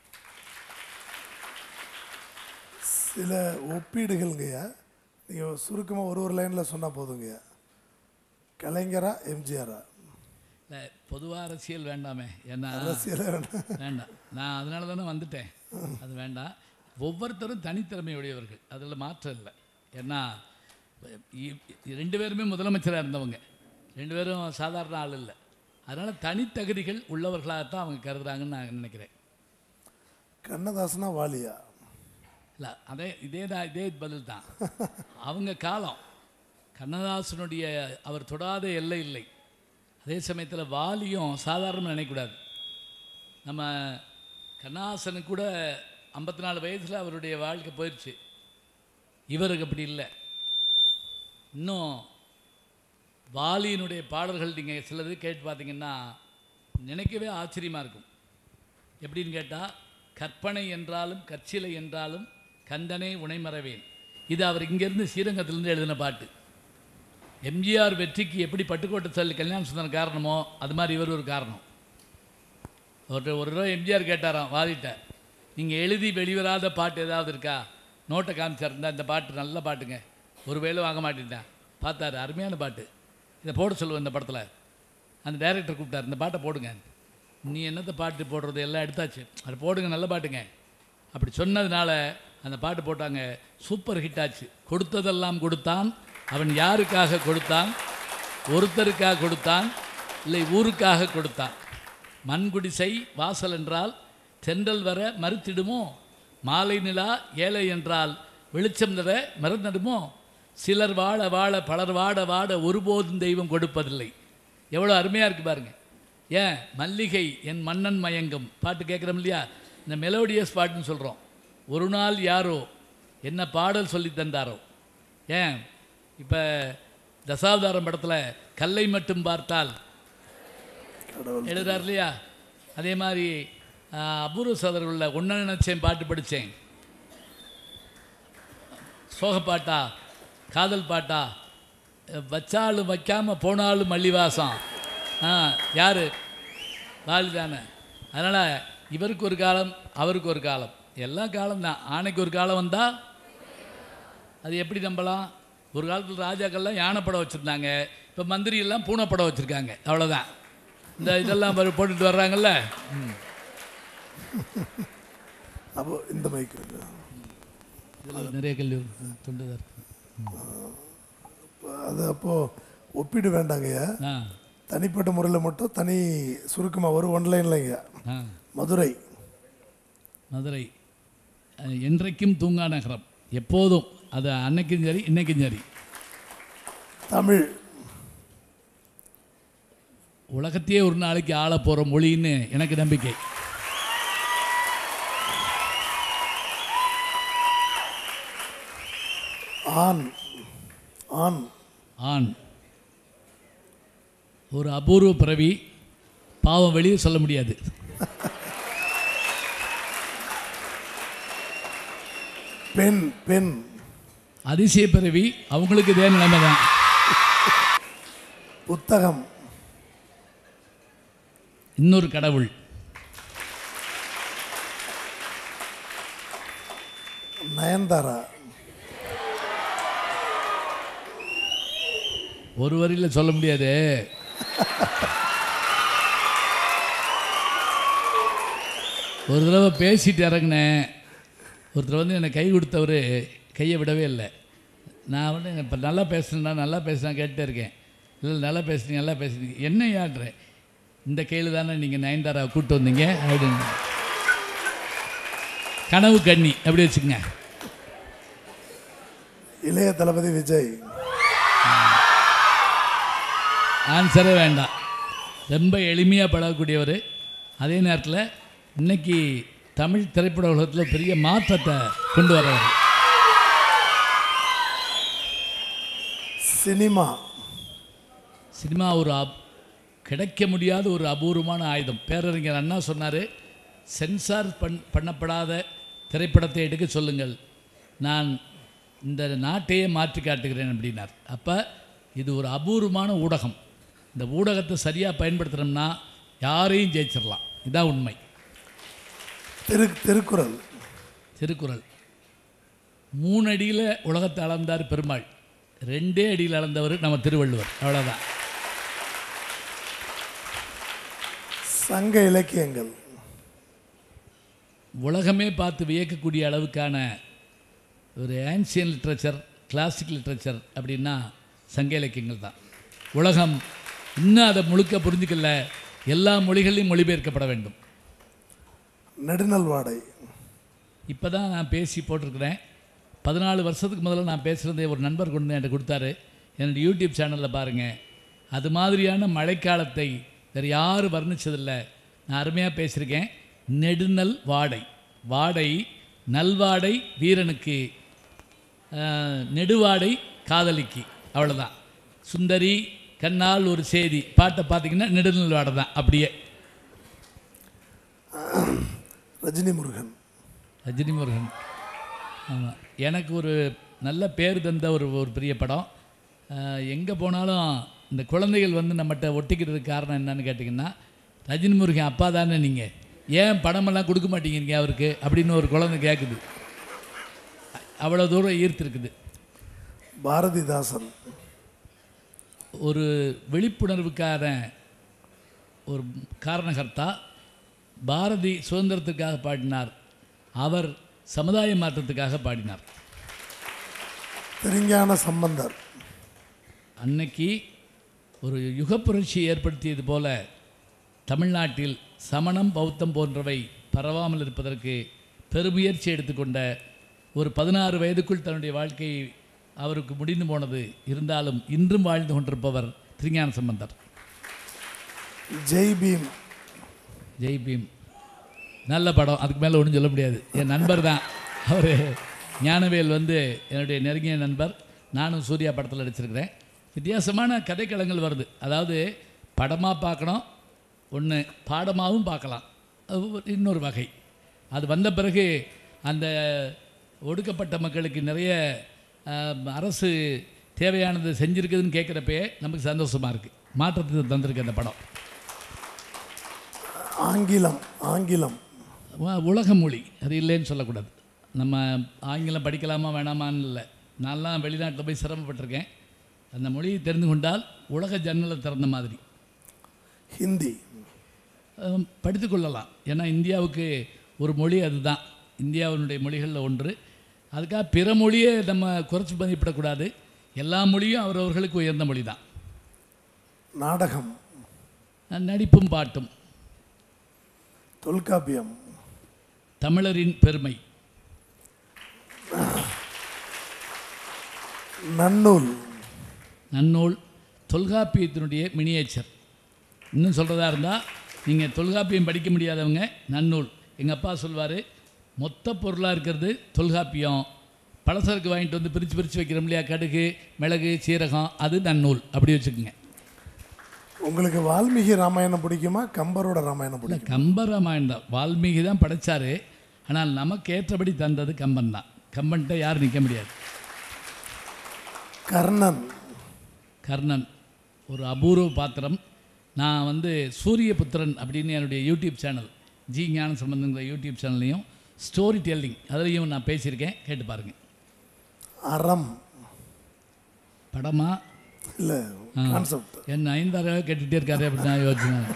சில ஒப்பீடுகள்ங்கய்யா நீங்கள் சுருக்கமாக ஒரு ஒரு லைனில் சொன்னால் போதுங்கய்யா கலைஞரா எம்ஜிஆரா இல்லை பொதுவாக அரசியல் வேண்டாமே ஏன்னா அரசியலே வேண்டாம் வேண்டாம் நான் அதனால தானே வந்துட்டேன் அது வேண்டாம் ஒவ்வொருத்தரும் தனித்திறமையுடையவர்கள் அதில் மாற்றம் இல்லை ஏன்னா இ- இ- ரெண்டு பேருமே முதலமைச்சராக இருந்தவங்க ரெண்டு பேரும் சாதாரண ஆள் இல்லை அதனால் தனித்தகுதிகள் உள்ளவர்களாகத்தான் அவங்க கருதுறாங்கன்னு நான் நினைக்கிறேன் கண்ணதாசனா வாலியா இல்லை அதே இதே தான் இதே பதில் தான் அவங்க காலம் கண்ணதாசனுடைய அவர் தொடாத எல்லை இல்லை அதே சமயத்தில் வாலியும் சாதாரணமாக நினைக்கக்கூடாது நம்ம கண்ணாசனுக்கு கூட ஐம்பத்தி நாலு வயசில் அவருடைய வாழ்க்கை போயிடுச்சு இவருக்கு அப்படி இல்லை இன்னும் வாலியினுடைய பாடல்கள் நீங்கள் சிலது கேட்டு பார்த்தீங்கன்னா நினைக்கவே ஆச்சரியமாக இருக்கும் எப்படின்னு கேட்டால் கற்பனை என்றாலும் கற்சிலை என்றாலும் கந்தனே உனைமறவேன் இது அவர் இங்கேருந்து ஸ்ரீரங்கத்திலேருந்து எழுதின பாட்டு எம்ஜிஆர் வெற்றிக்கு எப்படி பட்டுக்கோட்டை செல் கல்யாண சுந்தரம் காரணமோ அது மாதிரி இவர் ஒரு காரணம் ஒரு ஒரு தடவை எம்ஜிஆர் கேட்டாராம் வாதிட்ட நீங்கள் எழுதி வெளிவராத பாட்டு ஏதாவது இருக்கா நோட்டை காமிச்சாருந்தா இந்த பாட்டு நல்ல பாட்டுங்க ஒரு வேளை வாங்க மாட்டேன்ட்டேன் பார்த்தாரு அருமையான பாட்டு இதை போட சொல்லுவேன் இந்த படத்தில் அந்த டைரக்டர் கூப்பிட்டார் இந்த பாட்டை போடுங்க நீ என்னத்த பாட்டு போடுறது எல்லாம் எடுத்தாச்சு அது போடுங்க நல்ல பாட்டுங்க அப்படி சொன்னதுனால அந்த பாட்டு போட்டாங்க சூப்பர் ஹிட் ஆச்சு கொடுத்ததெல்லாம் கொடுத்தான் அவன் யாருக்காக கொடுத்தான் ஒருத்தருக்காக கொடுத்தான் இல்லை ஊருக்காக கொடுத்தான் மண்குடிசை வாசல் என்றால் தென்றல் வர மறுத்திடுமோ மாலை நிலா ஏழை என்றால் வெளிச்சம் தர மறந்துடுமோ சிலர் வாழ வாழ பலர் வாட வாட ஒருபோதும் தெய்வம் கொடுப்பதில்லை எவ்வளோ அருமையாக இருக்கு பாருங்க ஏன் மல்லிகை என் மன்னன் மயங்கும் பாட்டு கேட்குறோம் இல்லையா இந்த மெலோடியஸ் பாட்டுன்னு சொல்கிறோம் ஒரு நாள் யாரோ என்ன பாடல் சொல்லி தந்தாரோ ஏன் இப்போ தசாவதாரம் படத்தில் கல்லை மட்டும் பார்த்தால் கடவுள் எழுதுறார் இல்லையா அதே மாதிரி ஆ, அபூர்வ சோதரர்களில் ஒன்றை நினச்சேன் பாட்டு படித்தேன் சோகப்பாட்டா காதல் பாட்டா அஹ், வச்சாலும் வைக்காமல் போனாலும் மல்லிவாசம் ஆ யார் வாலி தானே அதனால் இவருக்கு ஒரு காலம் அவருக்கு ஒரு காலம் எல்லாம் காலம்தான் ஆணைக்கு ஒரு காலம் வந்தால் அது எப்படி நம்பலாம் ஒரு காலத்தில் ராஜாக்கள்லாம் யானை படம் வச்சுருந்தாங்க இப்போ மந்திரி எல்லாம் பூனை படம் வச்சுருக்காங்க அவ்வளோதான் இந்த இதெல்லாம் வரு- போட்டுட்டு வர்றாங்கல்ல ம். அப்போ இந்த மைக் இதில் நிறைய கேள்வி துண்டு தான் இருக்கு அது அப்போது ஒப்பிடு வேண்டாங்கய்யா ஆ தனிப்பட்ட முறையில் மட்டும் தனி சுருக்கமாக ஒரு ஒன்லைன்லைங்க ஆ மதுரை மதுரை அஹ், என்றைக்கும் தூங்கா நகரம் எப்போதும் அது அன்னைக்கும் சரி இன்னைக்கும் சரி தமிழ் உலகத்தையே ஒரு நாளைக்கு ஆள போகிற மொழின்னு எனக்கு நம்பிக்கை ஆண் ஆண் ஆண் ஒரு அபூர்வ பிறவி பாவம் வெளியே சொல்ல முடியாது பெண் பெண் அதிசய பிறவி அவங்களுக்கு இதே நிலைமை தான் புத்தகம் இன்னொரு கடவுள் நயன்தாரா ஒரு வரியில் சொல்ல முடியாது ஒரு தடவை பேசிட்டு இறங்கினேன் ஒருத்தர் வந்து என்னை கை கொடுத்தவர் கையை விடவே இல்லை நான் வந்து இப்போ நல்லா பேசுனேன்னா நல்லா பேசுனா கேட்டுட்டே இருக்கேன் இல்லை நல்லா பேசுனீங்க நல்லா பேசுனீங்க என்ன யான்றேன் இந்த கையில் தானே நீங்கள் நயன்தாராவை கூப்பிட்டு வந்தீங்க அப்படின்னு கனவு கண்ணி அப்படி வச்சுக்கங்க இளைய தளபதி விஜய் ஆன்சரே வேண்டாம் ரொம்ப எளிமையாக பழகக்கூடியவர் அதே நேரத்தில் இன்னைக்கு தமிழ் திரைப்பட உலகத்தில் பெரிய மாற்றத்தை கொண்டு வரவர் சினிமா சினிமா ஒரு அப் கிடைக்க முடியாத ஒரு அபூர்வமான ஆயுதம் பேரறிஞர் அண்ணா சொன்னார் சென்சார் பண் பண்ணப்படாத திரைப்படத்தை எடுக்க சொல்லுங்கள் நான் இந்த நாட்டையே மாற்றி காட்டுகிறேன் அப்படின்னார் அப்போ இது ஒரு அபூர்வமான ஊடகம் இந்த ஊடகத்தை சரியாக பயன்படுத்துகிறோம்னா யாரையும் ஜெயிச்சிடலாம் இதான் உண்மை திரு திருக்குறள் திருக்குறள் மூணு அடியில் உலகத்தை அளந்தார் பெருமாள் ரெண்டே அடியில் அளந்தவர் நம்ம திருவள்ளுவர் அவ்வளோதான் சங்க இலக்கியங்கள் உலகமே பார்த்து வியக்கக்கூடிய அளவுக்கான ஒரு ஆன்சியன் லிட்ரேச்சர் கிளாசிக் லிட்ரேச்சர் அப்படின்னா சங்க இலக்கியங்கள் தான் உலகம் இன்னும் அதை முழுக்க புரிஞ்சுக்கல எல்லா மொழிகளையும் மொழிபெயர்க்கப்பட வேண்டும் நெடுநல் வாடை இப்போ தான் நான் பேசி போட்டிருக்கிறேன் பதினாலு வருஷத்துக்கு முதல்ல நான் பேசுகிறதே ஒரு நண்பர் கொண்டு வந்து என்கிட்ட கொடுத்தாரு என்னோடய யூடியூப் சேனலில் பாருங்கள் அது மாதிரியான மழைக்காலத்தை வேறு யாரும் வர்ணிச்சதில்லை நான் அருமையாக பேசியிருக்கேன் நெடுநல் வாடை வாடை நல்வாடை வீரனுக்கு ஆஹ், நெடுவாடை காதலிக்கு அவ்வளோதான் சுந்தரி கண்ணால் ஒரு செய்தி பாட்டை பார்த்தீங்கன்னா நெடுநல் வாடை தான் அப்படியே ரஜினி முருகன் ரஜினி முருகன் ஆமாம் எனக்கு ஒரு நல்ல பேர் தந்த ஒரு ஒரு பெரிய படம் எங்கே போனாலும் இந்த குழந்தைகள் வந்து நம்மகிட்ட ஒட்டிக்கிறதுக்கு காரணம் என்னன்னு கேட்டிங்கன்னா ரஜினி முருகன் அப்பா தானே நீங்கள் ஏன் படமெல்லாம் கொடுக்க மாட்டேங்கிறீங்க அவருக்கு அப்படின்னு ஒரு குழந்தை கேட்குது அவ்வளோ தூரம் ஈர்த்திருக்குது பாரதிதாசன் ஒரு விழிப்புணர்வுக்கான ஒரு காரணகர்த்தா பாரதி சுதந்திரத்துக்காக பாடினார் அவர் சமுதாய மாற்றத்துக்காக பாடினார் திருஞான சம்பந்தர் அன்னைக்கு ஒரு யுகப்புரட்சி ஏற்படுத்தியது போல தமிழ்நாட்டில் சமணம் பௌத்தம் போன்றவை பரவாமல் இருப்பதற்கு பெருமுயற்சி எடுத்துக்கொண்ட ஒரு பதினாறு வயதுக்குள் தன்னுடைய வாழ்க்கை அவருக்கு முடிந்து போனது இருந்தாலும் இன்றும் வாழ்ந்து கொண்டிருப்பவர் திருஞான சம்பந்தர் ஜெய் பீம் ஜெய் பீம் நல்ல படம் அதுக்கு மேலே ஒன்றும் சொல்ல முடியாது என் நண்பர் தான் அவர் ஞானவேல் வந்து என்னுடைய நெருங்கிய நண்பர் நானும் சூர்யா படத்தில் நடிச்சிருக்கிறேன் வித்தியாசமான கதைக்களங்கள் வருது அதாவது படமாக பார்க்கணும் ஒன்று பாடமாகவும் பார்க்கலாம் அது ஒரு இன்னொரு வகை அது வந்த பிறகு அந்த ஒடுக்கப்பட்ட மக்களுக்கு நிறைய ஆஹ், அரசு தேவையானது செஞ்சுருக்குதுன்னு கேட்குறப்பே நமக்கு சந்தோஷமாக இருக்குது மாற்றத்தை தந்திருக்கு அந்த படம் ஆங்கிலம் ஆங்கிலம் வ- உலக மொழி அது இல்லைன்னு சொல்லக்கூடாது நம்ம ஆங்கிலம் படிக்கலாமா வேணாமான்னு இல்லை நான்லாம் வெளிநாட்டில் போய் சிரமப்பட்டிருக்கேன் அந்த மொழியை தெரிந்து கொண்டால் உலக ஜன்னலை திறந்த மாதிரி ஹிந்தி அஹ், படித்துக் கொள்ளலாம் ஏன்னா இந்தியாவுக்கு ஒரு மொழி அதுதான் இந்தியாவினுடைய மொழிகளில் ஒன்று அதுக்காக பிற மொழியை நம்ம குறைச்சி மதிப்பிடக்கூடாது எல்லா மொழியும் அவரவர்களுக்கு உயர்ந்த மொழி தான் நாடகம் நடிப்பும் பாட்டும் தொல்காப்பியம் தமிழரின் பெருமை நன்னூல் நன்னூல் தொல்காப்பியத்தினுடைய மினியேச்சர் இன்னும் சொல்கிறதா இருந்தால் நீங்கள் தொல்காப்பியம் படிக்க முடியாதவங்க நன்னூல் எங்கள் அப்பா சொல்வார் மொத்த பொருளாக இருக்கிறது தொல்காப்பியம் பலசரக்கு வாங்கிட்டு வந்து பிரித்து பிரித்து வைக்கிறோம் இல்லையா கடுகு மிளகு சீரகம் அது நன்னூல் அப்படி வச்சுக்கோங்க உங்களுக்கு வால்மீகி ராமாயணம் பிடிக்குமா கம்பரோட ராமாயணம் இல்லை பிடிக்கும் கம்பராமாயணம் தான் வால்மீகி தான் படைச்சாரு ஆனால் நமக்கு ஏற்றபடி தந்தது கம்பன் தான் கம்பன்கிட்ட யாரும் நிற்க முடியாது கர்ணன் கர்ணன் ஒரு அபூர்வ பாத்திரம் நான் வந்து சூரியபுத்திரன் அப்படின்னு என்னுடைய யூடியூப் சேனல் ஜி ஞான சம்பந்தங்கிற யூடியூப் சேனல்லையும் ஸ்டோரி டெல்லிங் அதுலேயும் நான் பேசியிருக்கேன் கேட்டு பாருங்கள் அறம் படமா இல்லை கான்செப்ட் என் ஐந்தாயிரம் கேட்டுகிட்டே இருக்காரு அப்படின்னு நான் யோசிச்சேன்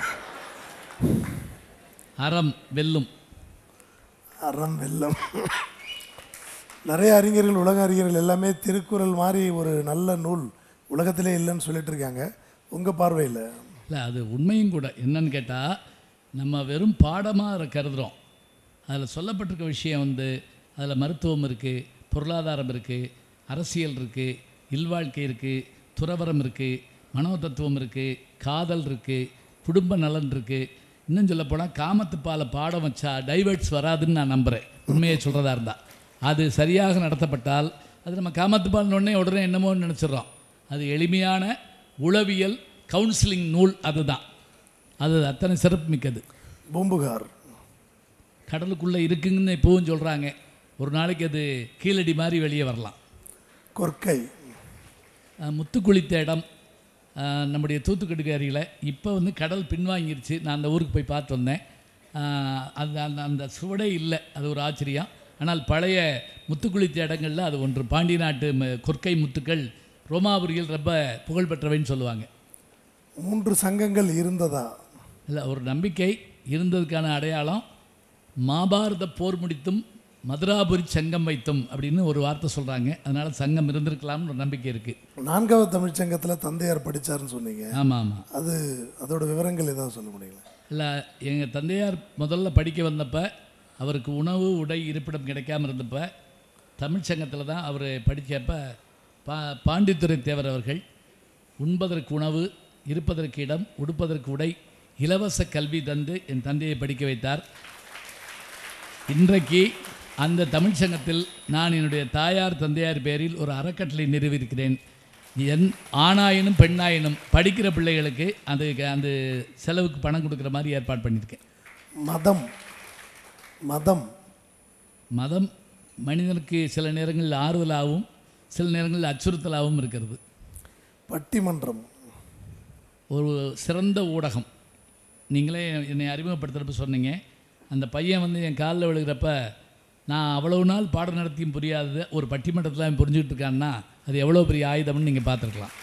அறம் வெல்லும் அறம் வெல்லம் நிறைய அறிஞர்கள் உலக அறிஞர்கள் எல்லாமே திருக்குறள் மாதிரி ஒரு நல்ல நூல் உலகத்திலே இல்லைன்னு சொல்லிட்டு இருக்காங்க உங்கள் பார்வையில் இல்லை அது உண்மையும் கூட என்னன்னு கேட்டால் நம்ம வெறும் பாடமாக அதை கருதுகிறோம் அதில் சொல்லப்பட்டிருக்க விஷயம் வந்து அதில் மருத்துவம் இருக்குது பொருளாதாரம் இருக்குது அரசியல் இருக்குது இல்வாழ்க்கை இருக்குது துறவரம் இருக்குது மனோதத்துவம் இருக்குது காதல் இருக்குது குடும்ப நலன் இருக்குது இன்னும் சொல்லப்போனால் காமத்து பாலை பாடம் வச்சா டைவர்ட்ஸ் வராதுன்னு நான் நம்புகிறேன் உண்மையை சொல்கிறதா இருந்தால் அது சரியாக நடத்தப்பட்டால் அது நம்ம காமத்து பால் உடனே உடனே என்னமோன்னு நினச்சிடுறோம் அது எளிமையான உளவியல் கவுன்சிலிங் நூல் அதுதான் அது அத்தனை சிறப்பு மிக்கது பூம்புகார் கடலுக்குள்ளே இருக்குங்கன்னு இப்போவும் சொல்கிறாங்க ஒரு நாளைக்கு அது கீழடி மாதிரி வெளியே வரலாம் கொற்கை அஹ், முத்து குளித்த இடம் அஹ், நம்முடைய தூத்துக்குடிக்கு அருகில் இப்போ வந்து கடல் பின்வாங்கிருச்சு நான் அந்த ஊருக்கு போய் பார்த்து வந்தேன் அஹ், அந்த அந்த அந்த சுவடே இல்லை அது ஒரு ஆச்சரியம் ஆனால் பழைய முத்து குளித்த இடங்களில் அது ஒன்று பாண்டி நாட்டு ம- கொற்கை முத்துக்கள் ரோமாபுரியில் ரொம்ப புகழ்பெற்றவைன்னு சொல்லுவாங்க மூன்று சங்கங்கள் இருந்ததா இல்லை ஒரு நம்பிக்கை இருந்ததுக்கான அடையாளம் மாபாரத போர் முடித்தும் மதுராபுரி சங்கம் வைத்தும் அப்படின்னு ஒரு வார்த்தை சொல்கிறாங்க அதனால் சங்கம் இருந்திருக்கலாம்னு ஒரு நம்பிக்கை இருக்குது நான்காவது தமிழ்ச்சங்கத்தில் தந்தையார் படித்தாருன்னு சொன்னீங்க ஆமாம் ஆமாம் அது அதோட விவரங்கள் ஏதாவது சொல்ல முடியுங்களா இல்லை எங்கள் தந்தையார் முதல்ல படிக்க வந்தப்ப அவருக்கு உணவு உடை இருப்பிடம் கிடைக்காம இருந்தப்ப தமிழ்ச்சங்கத்தில் தான் அவர் படித்தப்ப பா பாண்டித்துரை தேவர் அவர்கள் உண்பதற்கு உணவு இருப்பதற்கு இடம் உடுப்பதற்கு உடை இலவச கல்வி தந்து என் தந்தையை படிக்க வைத்தார் இன்றைக்கு அந்த தமிழ் சங்கத்தில் நான் என்னுடைய தாயார் தந்தையார் பேரில் ஒரு அறக்கட்டளை நிறுவியிருக்கிறேன் என் ஆணாயினும் பெண்ணாயினும் படிக்கிற பிள்ளைகளுக்கு அது அந்த செலவுக்கு பணம் கொடுக்குற மாதிரி ஏற்பாடு பண்ணியிருக்கேன் மதம் மதம் மதம் மனிதனுக்கு சில நேரங்களில் ஆறுதலாகவும் சில நேரங்களில் அச்சுறுத்தலாகவும் இருக்கிறது பட்டிமன்றம் ஒரு சிறந்த ஊடகம் நீங்களே என்னை அறிமுகப்படுத்துகிறப்ப சொன்னீங்க அந்த பையன் வந்து என் காலில் விழுகிறப்ப நான் அவ்வளவு நாள் பாடம் நடத்தியும் புரியாதது ஒரு பட்டிமன்றத்தில் அவன் புரிஞ்சுக்கிட்டு இருக்கான்னா அது எவ்வளோ பெரிய ஆயுதம்னு நீங்கள் பார்த்துருக்கலாம்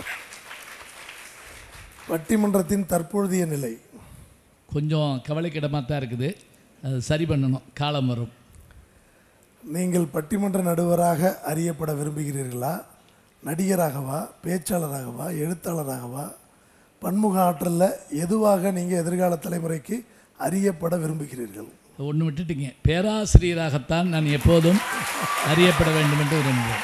பட்டிமன்றத்தின் தற்பொழுதைய நிலை கொஞ்சம் கவலைக்கிடமாக தான் இருக்குது அது சரி பண்ணணும் காலம் வரும் நீங்கள் பட்டிமன்ற நடுவராக அறியப்பட விரும்புகிறீர்களா நடிகராகவா பேச்சாளராகவா எழுத்தாளராகவா பன்முக ஆற்றலில் எதுவாக நீங்கள் எதிர்கால தலைமுறைக்கு அறியப்பட விரும்புகிறீர்கள் ஒன்று விட்டுட்டீங்க பேராசிரியராகத்தான் நான் எப்போதும் அறியப்பட வேண்டும் என்று விரும்புகிறேன்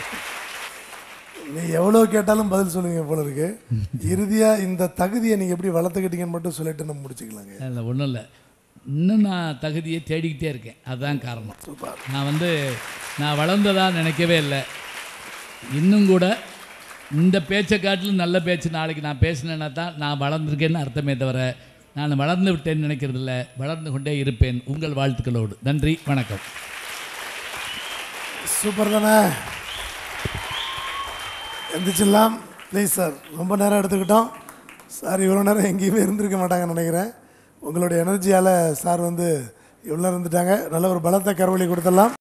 நீ எவ்வளோ கேட்டாலும் பதில் சொல்லுவீங்க போல இருக்கு இறுதியாக இந்த தகுதியை நீங்கள் எப்படி வளர்த்துக்கிட்டீங்கன்னு மட்டும் சொல்லிட்டு நம்ம முடிச்சுக்கலாங்க இல்லை ஒன்றும் இல்லை இன்னும் நான் தகுதியை தேடிக்கிட்டே இருக்கேன் அதுதான் காரணம் சூப்பர் நான் வந்து நான் வளர்ந்ததா நினைக்கவே இல்லை இன்னும் கூட இந்த பேச்சை காட்டிலும் நல்ல பேச்சு நாளைக்கு நான் பேசினேன்னா தான் நான் வளர்ந்துருக்கேன்னு அர்த்தமே தவிர நான் வளர்ந்து விட்டேன்னு நினைக்கிறதில்ல வளர்ந்து கொண்டே இருப்பேன் உங்கள் வாழ்த்துக்களோடு நன்றி வணக்கம் சூப்பர் தானே எந்திரிச்சிடலாம் ப்ளீஸ் சார் ரொம்ப நேரம் எடுத்துக்கிட்டோம் சார் இவ்வளோ நேரம் எங்கேயுமே இருந்திருக்க மாட்டாங்கன்னு நினைக்கிறேன் உங்களுடைய எனர்ஜியால் சார் வந்து இவ்வளோ நேரம் இருந்துட்டாங்க நல்ல ஒரு பலத்த கரவழி கொடுத்துடலாம்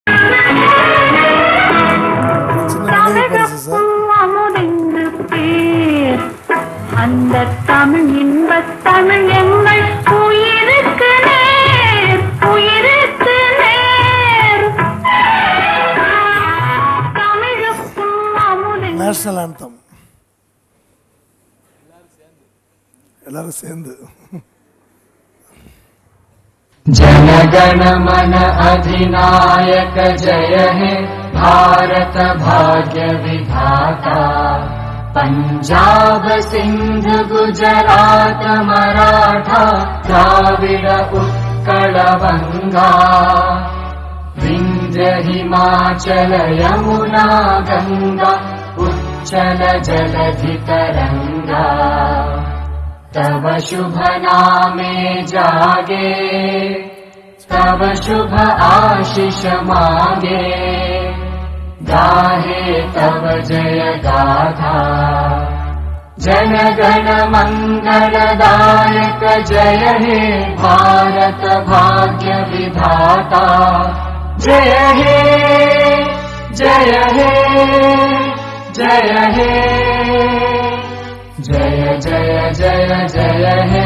ஒரு சின்ன நினைவு பரிசு சார் அமுதென்று பேர் அந்த தமிழ் இன்பத் தமிழ் எங்கள் உயிருக்கு நேர் உயிருக்கு நேர் தமிழுக்கும் அமுதென்று நேஷனல் ஆந்தம் எல்லாரும் சேர்ந்து जनगण मन अधिनायक जय हे भारत भाग्य विधाता पञ्जाब सिन्ध गुजरात मराठा द्राविड उत्कल बङ्गा विन्ध्य हिमाचल यमुना गङ्गा उच्चल जलधि तरङ्गा तव शुभ नामे जागे तव शुभ आशिष मागे गाहे तव जय गाथा जनगण मङ्गलदायक जय हे भारत भाग्य विधाता जय हे जय हे जय हे जय जय जय जय हे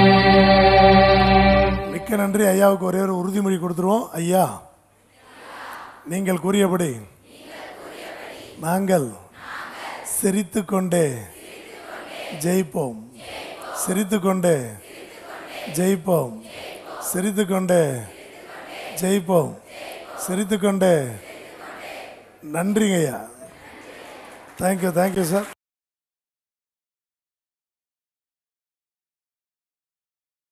மிக்க நன்றி ஐயாவுக்கு ஒரே ஒரு உறுதிமொழி கொடுத்துருவோம் ஐயா நீங்கள் கூறியபடி நாங்கள் சிரித்துக்கொண்டே ஜெயிப்போம் சிரித்துக்கொண்டே ஜெயிப்போம் சிரித்துக்கொண்டே ஜெயிப்போம் சிரித்துக்கொண்டே நன்றிங்க ஐயா தேங்க்யூ தேங்க்யூ சார்